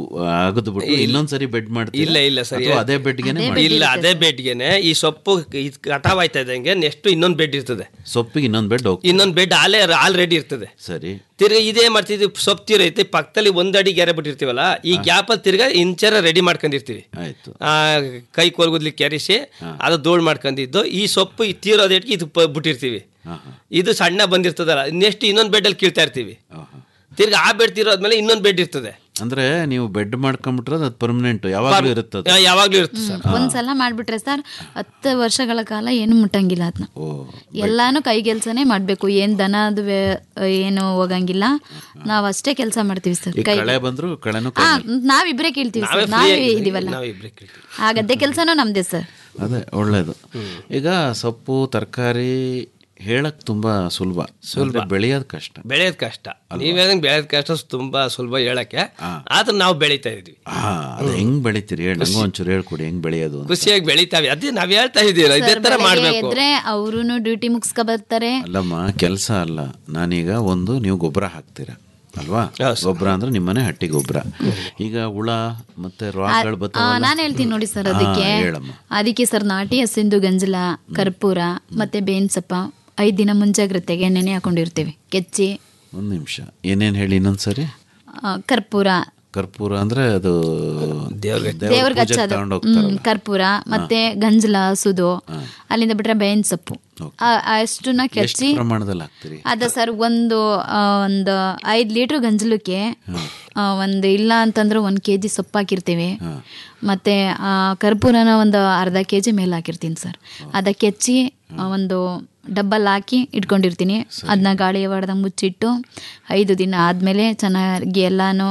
ಅಗದು ಬಿಟ್ಟು ಇನ್ನೊಂದ್ಸರಿ ಬೆಡ್ ಮಾಡ್ತೀರಾ ಇಲ್ಲ ಇಲ್ಲ ಸರ್ ಅಥವಾ ಅದೇ ಬೆಡ್ಗೆನೆ ಇಲ್ಲ ಅದೇ ಬೆಡ್ಗೆನೆ ಈ ಸೊಪ್ಪು ಇದು ಕಟಾವ್ ಆಯ್ತಾ ಇದ್ದಂಗೆ ನೆಕ್ಸ್ಟ್ ಇನ್ನೊಂದು ಬೆಡ್ ಇರ್ತದೆ ಸೊಪ್ಪಿಗೆ ಇನ್ನೊಂದು ಬೆಡ್ ಹೋಗ್ತೀವಿ ಇನ್ನೊಂದು ಬೆಡ್ ಆಲೇ ಆಲ್ರೆಡಿ ಇರ್ತದೆ ಸರಿ ತಿರ್ಗಿ ಇದೇ ಮಾಡ್ತಿದ್ವಿ ಸೊಪ್ಪು ತೀರೈತೆ ಪಕ್ಕದಲ್ಲಿ ಒಂದು ಅಡಿ ಗೆರೆ ಬಿಟ್ಟಿರ್ತೀವಲ್ಲ ಈ ಗ್ಯಾಪಲ್ಲಿ ತಿರ್ಗಾ ಇಂಚರ ರೆಡಿ ಮಾಡ್ಕೊಂಡಿರ್ತೀವಿ ಆಯ್ತು ಆ, ಕೈ ಕೊಲ್ಗುದ್ಲಿ ಕೆರಿಸಿ ಅದು ಧೂಳು ಮಾಡ್ಕೊಂಡಿದ್ದು ಈ ಸೊಪ್ಪು ಈ ತೀರೋದೇಟ್ಗೆ ಇದು ಪ- ಬಿಟ್ಟಿರ್ತೀವಿ ಇದು ಸಣ್ಣ ಬಂದಿರ್ತದಲ್ಲ ನೆಕ್ಸ್ಟ್ ಇನ್ನೊಂದು ಬೆಡ್ಡಲ್ಲಿ ಕೀಳ್ತಾ ಇರ್ತೀವಿ ತಿರ್ಗಿ ಆ ಬೆಡ್ ತೀರೋದ್ಮೇಲೆ ಇನ್ನೊಂದು ಬೆಡ್ ಇರ್ತದೆ ಅಂದ್ರೆ ನೀವು ಬೆಡ್ ಮಾಡ್ಕೊಂಡ್ಬಿಟ್ರೆ ಅದು ಪರ್ಮನೆಂಟ್ ಯಾವಾಗ್ಲೂ ಇರುತ್ತದೆ ಯಾವಾಗ್ಲೂ ಇರುತ್ತೆ ಸರ್ ಒಂದ್ಸಲ ಮಾಡ್ಬಿಟ್ರೆ ಸರ್ ಹತ್ತು ವರ್ಷಗಳ ಕಾಲ ಏನು ಮುಟ್ಟಂಗಿಲ್ಲ ಅದನ್ನ ಎಲ್ಲಾನು ಕೈ ಕೆಲ್ಸನೇ ಮಾಡ್ಬೇಕು ಏನ್ ದನ ಅದು ವೇ- ಏನು ಹೋಗಂಗಿಲ್ಲ ನಾವ್ ಅಷ್ಟೇ ಕೆಲಸ ಮಾಡ್ತೀವಿ ಸರ್ ಈಗ ಕೈ ಕಳೆ ಬಂದ್ರು ಕಳೆನೂ ಹಾ ಕೈ ನಾವಿಬ್ರೇ ಕೇಳ್ತೀವಿ ನಾವೇ ಸರ್ free ನಾವೇ ಆಗಿ- ಇದೀವಲ್ಲ ನಾವಿಬ್ರೇ ಕೇಳ್ತೀವಿ. ಆ ಗದ್ದೆ ಕೆಲಸನೂ ನಮ್ದೇ ಸರ್ ಅದೇ ಒಳ್ಳೇದು ಈಗ ಸೊಪ್ಪು ತರಕಾರಿ ಹೇಳಕ್ ತುಂಬಾ ಸುಲಭ ಸುಲಭ ಬೆಳೆಯೋದು ಕಷ್ಟ ಬೆಳೆಯೋದು ಕಷ್ಟ ನೀವ್ ಹೇಳ್ದಂಗೆ ಬೆಳೆಯೋದು ಕಷ್ಟ ತುಂಬಾ ಸುಲಭ ಹೇಳಕ್ಕೆ ಆದ್ರೆ ನಾವು ಬೆಳೀತಾ ಇದೀವಿ ಹಾ ಅದು ಹೆಂಗ್ ಬೆಳಿತೀರಿ ಹೇಳಿ ನಂಗೂ ಒಂಚೂರು ಹೇಳ್ಕೊಡಿ ಹೆಂಗ್ ಬೆಳೆಯೋದು ಅಂತ. ಖುಷಿಯಾಗಿ ಬೆಳೀತಾವೆ ಅದೇ ನಾವ್ ಹೇಳ್ತಾ ಇದೀವಿ ಇದೇ ಸರ್, ತರ ಬೆಳಗ್ಗೆ ಮಾಡ್ಬೇಕು ಎದ್ರೆ ಅವ್ರು ಡ್ಯೂಟಿ ಮುಗಿಸ್ಕೊ ಬರ್ತಾರೆ ಅಲ್ಲಮ್ಮ ಕೆಲಸ ಅಲ್ಲ ನಾನೀಗ ಒಂದು ನೀವು ಗೊಬ್ಬರ ಹಾಕ್ತೀರಾ ಅಲ್ವಾ ಗೊಬ್ಬರ ಅಂದ್ರೆ ನಿಮ್ಮನೆ ಹಟ್ಟಿ ಗೊಬ್ಬರ ಈಗ ಹುಳ ಮತ್ತೆ ರೋಗಗಳು ಆ, ಬರ್ತಾವಲ್ಲ ನಾನ್ ಹೇಳ್ತೀನಿ ನೋಡಿ ಸರ್ ಹಾ, ಅದಕ್ಕೆ ಹೇಳಮ್ಮ ಅದಕ್ಕೆ ಸರ್ ನಾಟಿ ಹಸಿಂದು ಗಂಜಲ ಕರ್ಪೂರ ಮತ್ತೆ ಬೇವಿನ ಸೊಪ್ಪ ಐದು ದಿನ ಮುಂಜಾಗ್ರತೆಗೆ ನೆನೆ ಹಾಕೊಂಡಿರ್ತೀವಿ ಕೆಚ್ಚಿ ಒಂದ್ ನಿಮಿಷ ಏನೇನ್ ಹೇಳಿ ಇನ್ನೊಂದ್ಸರಿ ಆ, ಕರ್ಪೂರ ಕರ್ಪೂರ ಅಂದ್ರೆ ಅದು ದೇವ್ರಿಗೆ ದೇವ್ರಿಗೆ ಹಚ್ಚೋದು ತಗೊಂಡು ಹ್ಮ್, ಹೋಗ್ತಾರಲ್ಲ ಕರ್ಪೂರ ಮತ್ತೆ ಗಂಜಲ ಹಸುದು ಅಲ್ಲಿಂದ ಬಿಟ್ರೆ ಬೇವಿನ ಸೊಪ್ಪು ಆ- ಅಷ್ಟನ್ನ ಎಷ್ಟು ಕೆಚ್ಚಿ ಪ್ರಮಾಣದಲ್ಲಿ ಹಾಕ್ತೀರಿ ಅದ ಸರ್ ಒಂದು ಆ, ಒಂದು ಐದು ಲೀಟ್ರ್ ಗಂಜಲಕ್ಕೆ ಆ, ಒಂದು ಇಲ್ಲ ಅಂತಂದ್ರೆ ಒಂದು ಕೆ ಜಿ ಸೊಪ್ಪು ಹಾಕಿರ್ತೀವಿ ಮತ್ತೆ ಆ, ಕರ್ಪೂರನ ಒಂದು ಅರ್ಧ ಕೆ ಜಿ ಮೇಲೆ ಹಾಕಿರ್ತೀನಿ ಸರ್ ಅದಕ್ಕೆ ಹೆಚ್ಚಿ ಆ, ಒಂದು ಡಬ್ಬಲ್ ಹಾಕಿ ಇಟ್ಕೊಂಡಿರ್ತೀನಿ ಅದನ್ನ ಗಾಳಿ ಹೊಡೆದಂಗೆ ಮುಚ್ಚಿಟ್ಟು ಐದು ದಿನ ಆದಮೇಲೆ ಚೆನ್ನಾಗಿ ಎಲ್ಲಾನು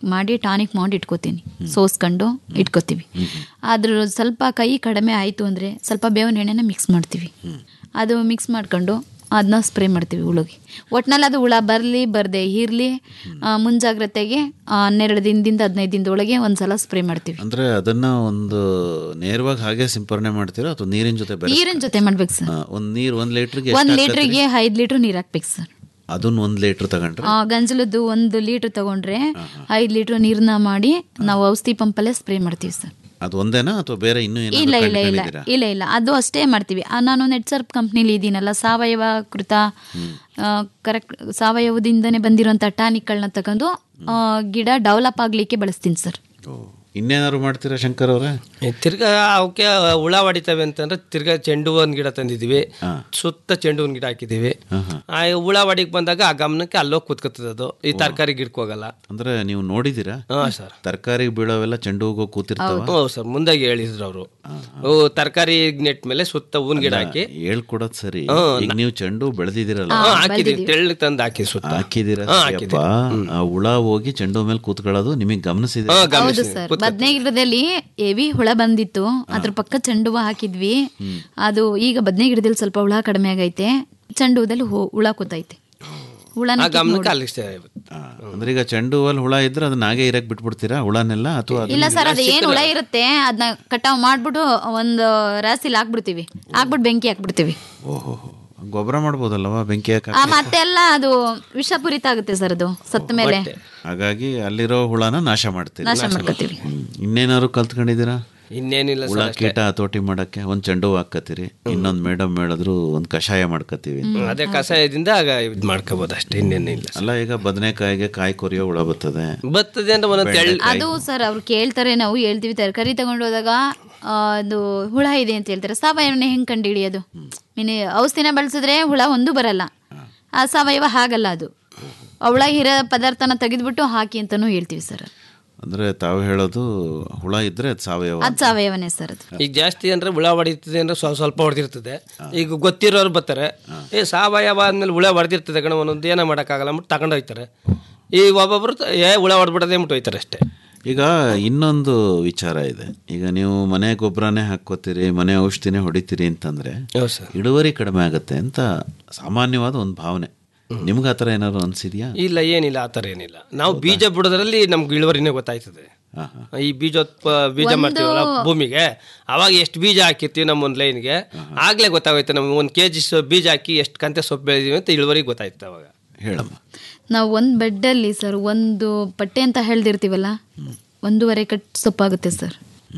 ಮಾಡಿ ಟಾನಿಕ್ ಮಾಡಿ ಇಟ್ಕೋತೀನಿ ಸೋಸ್ಕೊಂಡು ಇಟ್ಕೋತೀವಿ ಅದ್ರ ಸ್ವಲ್ಪ ಕೈ ಕಡಿಮೆ ಆಯಿತು ಅಂದರೆ ಸ್ವಲ್ಪ ಬೇವಿನ ಎಣ್ಣೆನ ಮಿಕ್ಸ್ ಮಾಡ್ತೀವಿ ಅದು ಮಿಕ್ಸ್ ಮಾಡ್ಕೊಂಡು ಅದನ್ನ ಸ್ಪ್ರೇ ಮಾಡ್ತೀವಿ ಹುಳುಗೆ ಒಟ್ನಲ್ಲಿ ಅದು ಹುಳ ಬರಲಿ ಬರದೆ ಇರಲಿ ಮುಂಜಾಗ್ರತೆಗೆ ಆ, ಹನ್ನೆರಡು ದಿನದಿಂದ ಹದಿನೈದು ದಿನದೊಳಗೆ ಒಂದ್ಸಲ ಸ್ಪ್ರೇ ಮಾಡ್ತೀವಿ ಅಂದ್ರೆ ಅದನ್ನ ಒಂದು ನೇರವಾಗಿ ಹಾಗೆ ಸಿಂಪರಣೆ ಮಾಡ್ತೀರಾ ಅಥವಾ ನೀರಿನ ಜೊತೆ ಬೆರೆಸ್- ನೀರಿನ ಜೊತೆ ಮಾಡ್ಬೇಕು ಸರ್ ಆ, ಒಂದ್ ನೀರ್ ಒಂದ್ ಲೀಟರ್ಗೆ ಒಂದು ಲೀಟ್ರಿಗೆ ಐದು ಲೀಟ್ರ್ ನೀರು ಹಾಕ್ಬೇಕು ಸರ್ ಅದನ್ನ ಒಂದ್ ಲೀಟರ್ ತಗೊಂಡ್ರೆ ಆ, ಗಂಜಲದ್ದು ಒಂದು ಲೀಟ್ರ್ ತಗೊಂಡ್ರೆ ಐದು ಲೀಟ್ರ್ ನೀರನ್ನ ಮಾಡಿ ನಾವು ಔಷಧಿ ಪಂಪಲ್ಲೇ ಸ್ಪ್ರೇ ಮಾಡ್ತೀವಿ ಸರ್ ಅದು ಒಂದೇನಾ ಅಥವಾ ಬೇರೆ ಇನ್ನೂ ಇಲ್ಲ ಏನಾದ್ರು ಇಲ್ಲ ಇಲ್ಲ ಕಂಡುಕೊಂಡಿದ್ದೀರಾ? ಇಲ್ಲ ಇಲ್ಲ ಅದು ಅಷ್ಟೇ ಮಾಡ್ತೀವಿ ಆ, ನಾನು ನೆಟ್ಸರ್ಪ್ ಕಂಪ್ನಿಲಿ ಇದ್ದೀನಲ್ಲ ಸಾವಯವ ಕೃತ ಕರೆಕ್ಟ್ ಸಾವಯವದಿಂದನೇ ಬಂದಿರೋಂಥ ಟಾನಿಕ್ಗಳನ್ನ ತಗೊಂಡು ಆ, ಗಿಡ ಡೆವಲಪ್ ಆಗಲಿಕ್ಕೆ ಬಳಸ್ತೀನಿ ಸರ್ ಇನ್ನೇನಾದ್ರು ಮಾಡ್ತೀರಾ ಶಂಕರ್ ಅವರೇ ತಿರ್ಗಾ ಅವಕ್ಕೆ ಹುಳ ಹೊಡಿತವೆ ಅಂತಂದ್ರೆ ತಿರ್ಗಾ ಚೆಂಡು ಹೂವಿನ ಗಿಡ ತಂದಿದ್ದೀವಿ ಸುತ್ತ ಚೆಂಡು ಹೂವಿನ ಗಿಡ ಹಾಕಿದ್ದೀವಿ ಆ ಹುಳ ಹೊಡಿಗೆ ಬಂದಾಗ ಆ ಗಮನಕ್ಕೆ ಅಲ್ಲೋಗಿ ಕೂತ್ಕೊತದೆ ಅದು ಈ ತರಕಾರಿ ಗಿಡಕ್ಕೆ ಹೋಗಲ್ಲ ಅಂದ್ರೆ ನೀವು ನೋಡಿದ್ದೀರಾ ಹಾ ಸರ್ ತರಕಾರಿ ಬೀಳೋವೆಲ್ಲ ಚೆಂಡು ಹೂವು ಕೂತಿರ್ತಾವ ಹೌದು ಸರ್ ಮುಂದಾಗಿ ಹೇಳಿದ್ರು ಅವರು ತರಕಾರಿ ನೆಟ್ ಮೇಲೆ ಸುತ್ತ ಹೂವಿನ ಗಿಡ ಹಾಕಿ ಹೇಳ್ಕೊಡೋದ್ ಸರಿ ಹ್ಮ್, ಈಗ ನೀವು ಚೆಂಡು ಬೆಳೆದಿದ್ದೀರಲ್ಲ ಹಾ, ಹಾಕಿದೀವಿ ತೆಳ್ಳಿಗೆ ತಂದು ಹಾಕಿ ಸುತ್ತ ಹಾಕಿದ್ದೀರಾ ಹಾ, ಸರಿಯಪ್ಪ. ಆ ಹುಳ ಹೋಗಿ ಚೆಂಡು ಮೇಲೆ ಕೂತ್ಕೊಳ್ಳೋದು ನಿಮಗೆ ಗಮನಿಸಿದೆ ಹೌದು ಸರ್ ಬದನೆ ಗಿಡದಲ್ಲಿ ಹೆವಿ ಹುಳ ಬಂದಿತ್ತು ಅದ್ರ ಪಕ್ಕ ಚೆಂಡು ಹೂವ ಹಾಕಿದ್ವಿ ಅದು ಈಗ ಬದನೆ ಗಿಡದಲ್ಲಿ ಸ್ವಲ್ಪ ಹುಳ ಕಡಿಮೆ ಆಗೈತೆ ಚೆಂಡು ಹೂದಲ್ಲಿ ಹು- ಹುಳ ಕೂತೈತೆ ಹುಳನ ಆ ಕಿತ್ತು ಗಮನಕ್ಕೆ ನೋಡಿ. ಅಲ್ಲಿ ಇಷ್ಟ ಅಂದ್ರೆ ಈಗ ಚೆಂಡು ಹೂವಲ್ಲಿ ಹುಳ ಇದ್ರೆ ಅದನ್ನ ಹಾಗೆ ಇರಕ್ ಬಿಟ್ಬಿಡ್ತೀರಾ ಹುಳನೆಲ್ಲ ಅಥವಾ ಅದನ್ನ- ಇಲ್ಲ ಸರ್ ಅದು ಏನು ಹುಳ ಇರುತ್ತೆ ಅದನ್ನ ಕಟಾವ್ ಮಾಡ್ಬಿಟ್ಟು ಒಂದು ರಾಸಿಲಿ ಹಾಕ್ಬಿಡ್ತೀವಿ ಹಾಕ್ಬಿಟ್ಟು ಬೆಂಕಿ ಹಾಕ್ಬಿಡ್ತೀವಿ ಓಹೋ ಗೊಬ್ಬರ ಮಾಡ್ಬೋದಲ್ಲವಾ ಬೆಂಕಿ ಹಾಕ ಆ, ಮತ್ತೆಲ್ಲ ಅದು ವಿಷಪೂರಿತ ಆಗುತ್ತೆ ಸರ್ ಅದು ಸತ್ತ ಮೇಲೆ ಹಾಗಾಗಿ ಅಲ್ಲಿರೋ ಹುಳನ ನಾಶ ಮಾಡ್ತೀರಿ ನಾಶ ಮಾಡ್ಕೊತೀವಿ ಹ್ಮ್. ಇನ್ನೇನಾದ್ರು ಕಲ್ತ್ಕೊಂಡಿದ್ದೀರಾ ಇನ್ನೇನಿಲ್ಲ ಹುಳ ಸರ್ ಅಷ್ಟೇ. ಕೀಟ ಹತೋಟಿ ಮಾಡಕ್ಕೆ ಒಂದ್ ಚೆಂಡು ಹೂವು ಹಾಕತ್ತೀರಿ ಇನ್ನೊಂದ್ ಮೇಡಮ್ ಹೇಳಿದ್ರು ಒಂದ್ ಕಷಾಯ ಮಾಡ್ಕತ್ತೀವಿ ಅಂತ. ಹ್ಮ್, ಅದೇ ಕಷಾಯದಿಂದ ಆಗ ಇದು ಮಾಡ್ಕೋಬೋದು ಅಷ್ಟೇ ಇನ್ನೇನಿಲ್ಲ ಅಲ್ಲ ಈಗ ಬದನೆಕಾಯಿಗೆ ಕಾಯಿ ಕೊರಿಯೋ ಹುಳ ಬರ್ತದೆ ಬರ್ತದೆ ಅಂತ ಒಂದೊಂದು ತೆಳ್ಳ ಅದು ಸರ್ ಅವ್ರು ಕೇಳ್ತಾರೆ ನಾವು ಹೇಳ್ತೀವಿ ತರಕಾರಿ ತಗೊಂಡು ಹೋದಾಗ ಆ, ಅದು ಹುಳ ಇದೆ ಅಂತ ಹೇಳ್ತಾರೆ ಸಾವಯವನ ಹೆಂಗ್ ಕಂಡು ಹಿಡಿಯೋದು ಮೀನು ಔಷಧಿನ ಬಳಸಿದ್ರೆ ಹುಳ ಒಂದು ಬರಲ್ಲ ಆ ಸಾವಯವ ಹಾಗಲ್ಲ ಅದು ಆ ಹುಳ ಇರೋ ಪದಾರ್ಥನ ತೆಗೆದ್ಬಿಟ್ಟು ಹಾಕಿ ಅಂತಾನೂ ಹೇಳ್ತೀವಿ ಸರ್ ಅಂದ್ರೆ ತಾವು ಹೇಳೋದು ಹುಳ ಇದ್ರೆ ಅದು ಸಾವಯವ ಅದು ಸಾವಯವನೇ ಸರ್ ಅದು ಈಗ ಜಾಸ್ತಿ ಅಂದ್ರೆ ಹುಳ ಹೊಡಿತದೆ ಅಂದ್ರೆ ಸ್ವಲ್ಪ ಸ್ವಲ್ಪ ಹೊಡೆದಿರ್ತದೆ ಈಗ ಗೊತ್ತಿರೋರು ಬರ್ತಾರೆ ಏ ಸಾವಯವ ಆದ್ಮೇಲೆ ಹುಳ ಹೊಡೆದಿರ್ತದೆ ಕಣ ಒಂದೊಂದು ಏನೋ ಮಾಡೋಕ್ಕಾಗಲ್ಲ ಅಂದ್ಬಿಟ್ಟು ತಗೊಂಡು ಹೋಯ್ತಾರೆ ಈ ಒಬ್ಬೊಬ್ರು ತ- ಏ ಹುಳ ಹೊಡ್ಬಿಡೋದೇ ಅಂದ್ಬಿಟ್ಟು ಹೋಯ್ತಾರೆ ಅಷ್ಟೇ ಈಗ ಇನ್ನೊಂದು ವಿಚಾರ ಇದೆ ಈಗ ನೀವು ಮನೆ ಗೊಬ್ಬರನೇ ಹಾಕೋತೀರಿ ಮನೆ ಔಷಧಿನೇ ಹೊಡಿತೀರಿ ಅಂತಂದ್ರೆ ಇಳುವರಿ ಕಡಿಮೆ ಆಗುತ್ತೆ ಅಂತ ಸಾಮಾನ್ಯವಾದ ಒಂದು ಭಾವನೆ ನಿಮ್ಗೆ ಆ ಥರ ಏನಾದ್ರು ಅನ್ಸಿದ್ಯಾ ಇಲ್ಲ ಏನಿಲ್ಲ ಆ ಥರ ಏನಿಲ್ಲ ನಾವು ಬೀಜ ಬಿಡೋದ್ರಲ್ಲಿ ನಮ್ಗೆ ಇಳುವರಿನೇ ಗೊತ್ತಾಯ್ತದೆ ಈ ಬೀಜೋತ್ಪ ಬೀಜ ಒಂದು- ಮಾಡ್ತೀವಲ್ಲ ಭೂಮಿಗೆ ಅವಾಗ ಎಷ್ಟು ಬೀಜ ಹಾಕಿರ್ತೀವಿ ನಮ್ಮ ಒಂದು ಲೈನ್ಗೆ ಆಗ್ಲೇ ಗೊತ್ತಾಗುತ್ತೆ ನಮ್ಗೆ ಒಂದು ಕೆ ಜಿ ಬೀಜ ಹಾಕಿ ಎಷ್ಟು ಕಂತೆ ಸೊಪ್ಪು ಬೆಳೆದೀವಿ ಅಂತ ಇಳುವರಿ ಗೊತ್ತಾಯ್ತು ಅವಾಗ ಹೇಳಮ್ಮ ನಾವು ಒಂದು ಬೆಡ್ಡಲ್ಲಿ ಸರ್ ಒಂದು ಪಟ್ಟೆ ಅಂತ ಹೇಳ್ದಿರ್ತೀವಲ್ಲ ಒಂದೂವರೆ ಕಟ್ ಸೊಪ್ಪಾಗುತ್ತೆ ಸರ್